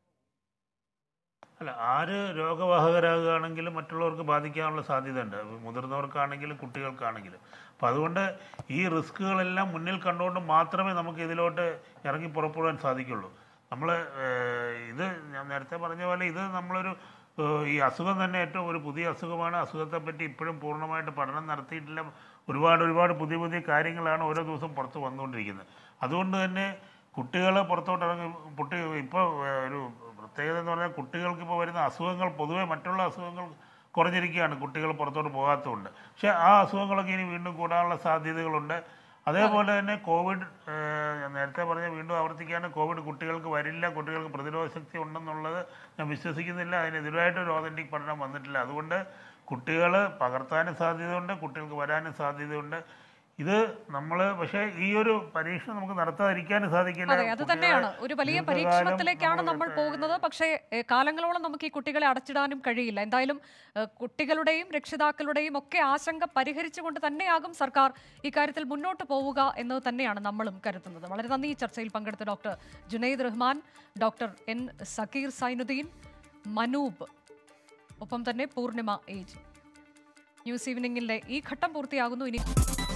അല്ല ആര് രോഗവാഹകരാകുകയാണെങ്കിലും മറ്റുള്ളവർക്ക് ബാധിക്കാനുള്ള സാധ്യതയുണ്ട് മുതിർന്നവർക്കാണെങ്കിലും കുട്ടികൾക്കാണെങ്കിലും അപ്പം അതുകൊണ്ട് ഈ റിസ്കുകളെല്ലാം മുന്നിൽ കണ്ടുകൊണ്ട് മാത്രമേ നമുക്ക് ഇതിലോട്ട് ഇറങ്ങി പുറപ്പെടാൻ സാധിക്കുള്ളൂ നമ്മൾ ഇത് ഞാൻ നേരത്തെ പറഞ്ഞ പോലെ ഇത് നമ്മളൊരു ഏഹ്, ഈ അസുഖം തന്നെ ഏറ്റവും ഒരു പുതിയ അസുഖമാണ് അസുഖത്തെപ്പറ്റി ഇപ്പോഴും പൂർണ്ണമായിട്ട് പഠനം നടത്തിയിട്ടില്ല ഒരുപാട് ഒരുപാട് പുതിയ പുതിയ കാര്യങ്ങളാണ് ഓരോ ദിവസം പുറത്ത് വന്നുകൊണ്ടിരിക്കുന്നത് അതുകൊണ്ട് തന്നെ കുട്ടികൾ പുറത്തോട്ട് ഇറങ്ങി കുട്ടി ഇപ്പോൾ ഒരു പ്രത്യേകത എന്ന് പറഞ്ഞാൽ കുട്ടികൾക്ക് ഇപ്പോൾ വരുന്ന അസുഖങ്ങൾ പൊതുവെ മറ്റുള്ള അസുഖങ്ങൾ കുറഞ്ഞിരിക്കുകയാണ് കുട്ടികൾ പുറത്തോട്ട് പോകാത്തതുകൊണ്ട് പക്ഷേ ആ അസുഖങ്ങളൊക്കെ ഇനി വീണ്ടും കൂടാനുള്ള സാധ്യതകളുണ്ട് അതേപോലെ തന്നെ കോവിഡ് ഏഹ്, ഞാൻ നേരത്തെ പറഞ്ഞ വീണ്ടും ആവർത്തിക്കുകയാണ് കോവിഡ് കുട്ടികൾക്ക് വരില്ല കുട്ടികൾക്ക് പ്രതിരോധ ശക്തി ഉണ്ടെന്നുള്ളത് ഞാൻ വിശ്വസിക്കുന്നില്ല അതിനെതിരായിട്ടൊരു ഓതൻറ്റിക് പഠനം വന്നിട്ടില്ല അതുകൊണ്ട് കുട്ടികൾ പകർത്താനും സാധ്യതയുണ്ട് കുട്ടികൾക്ക് വരാനും സാധ്യതയുണ്ട് ഇത് നമ്മൾ പക്ഷേ ഈ ഒരു പരീക്ഷ നമുക്ക് നടത്താതിരിക്കാനും സാധിക്കില്ല അതെ അത് കുട്ടികളെ തന്നെയാണ് ഒരു വലിയ ദീർഘകാലം പരീക്ഷണത്തിലേക്കാണ് നമ്മൾ നമ്മൾ പോകുന്നത് പക്ഷേ ഏഹ്, കാലങ്ങളോളം നമുക്ക് ഈ കുട്ടികളെ അടച്ചിടാനും കഴിയില്ല എന്തായാലും ഏഹ്, കുട്ടികളുടെയും രക്ഷിതാക്കളുടെയും ഒക്കെ ആശങ്ക പരിഹരിച്ചുകൊണ്ട് തന്നെയാകും സർക്കാർ ഇക്കാര്യത്തിൽ മുന്നോട്ട് പോവുക എന്ന് തന്നെയാണ് നമ്മളും കരുതുന്നത് വളരെ നന്ദി ഈ ചർച്ചയിൽ പങ്കെടുത്ത doctor Junaid Rahman doctor N Zakir Zainuddin Manoob ഒപ്പം തന്നെ പൂർണിമ ഏജ് ന്യൂസ് ഈവനിംഗിലെ ഈ ഘട്ടം പൂർത്തിയാകുന്നു ഇനി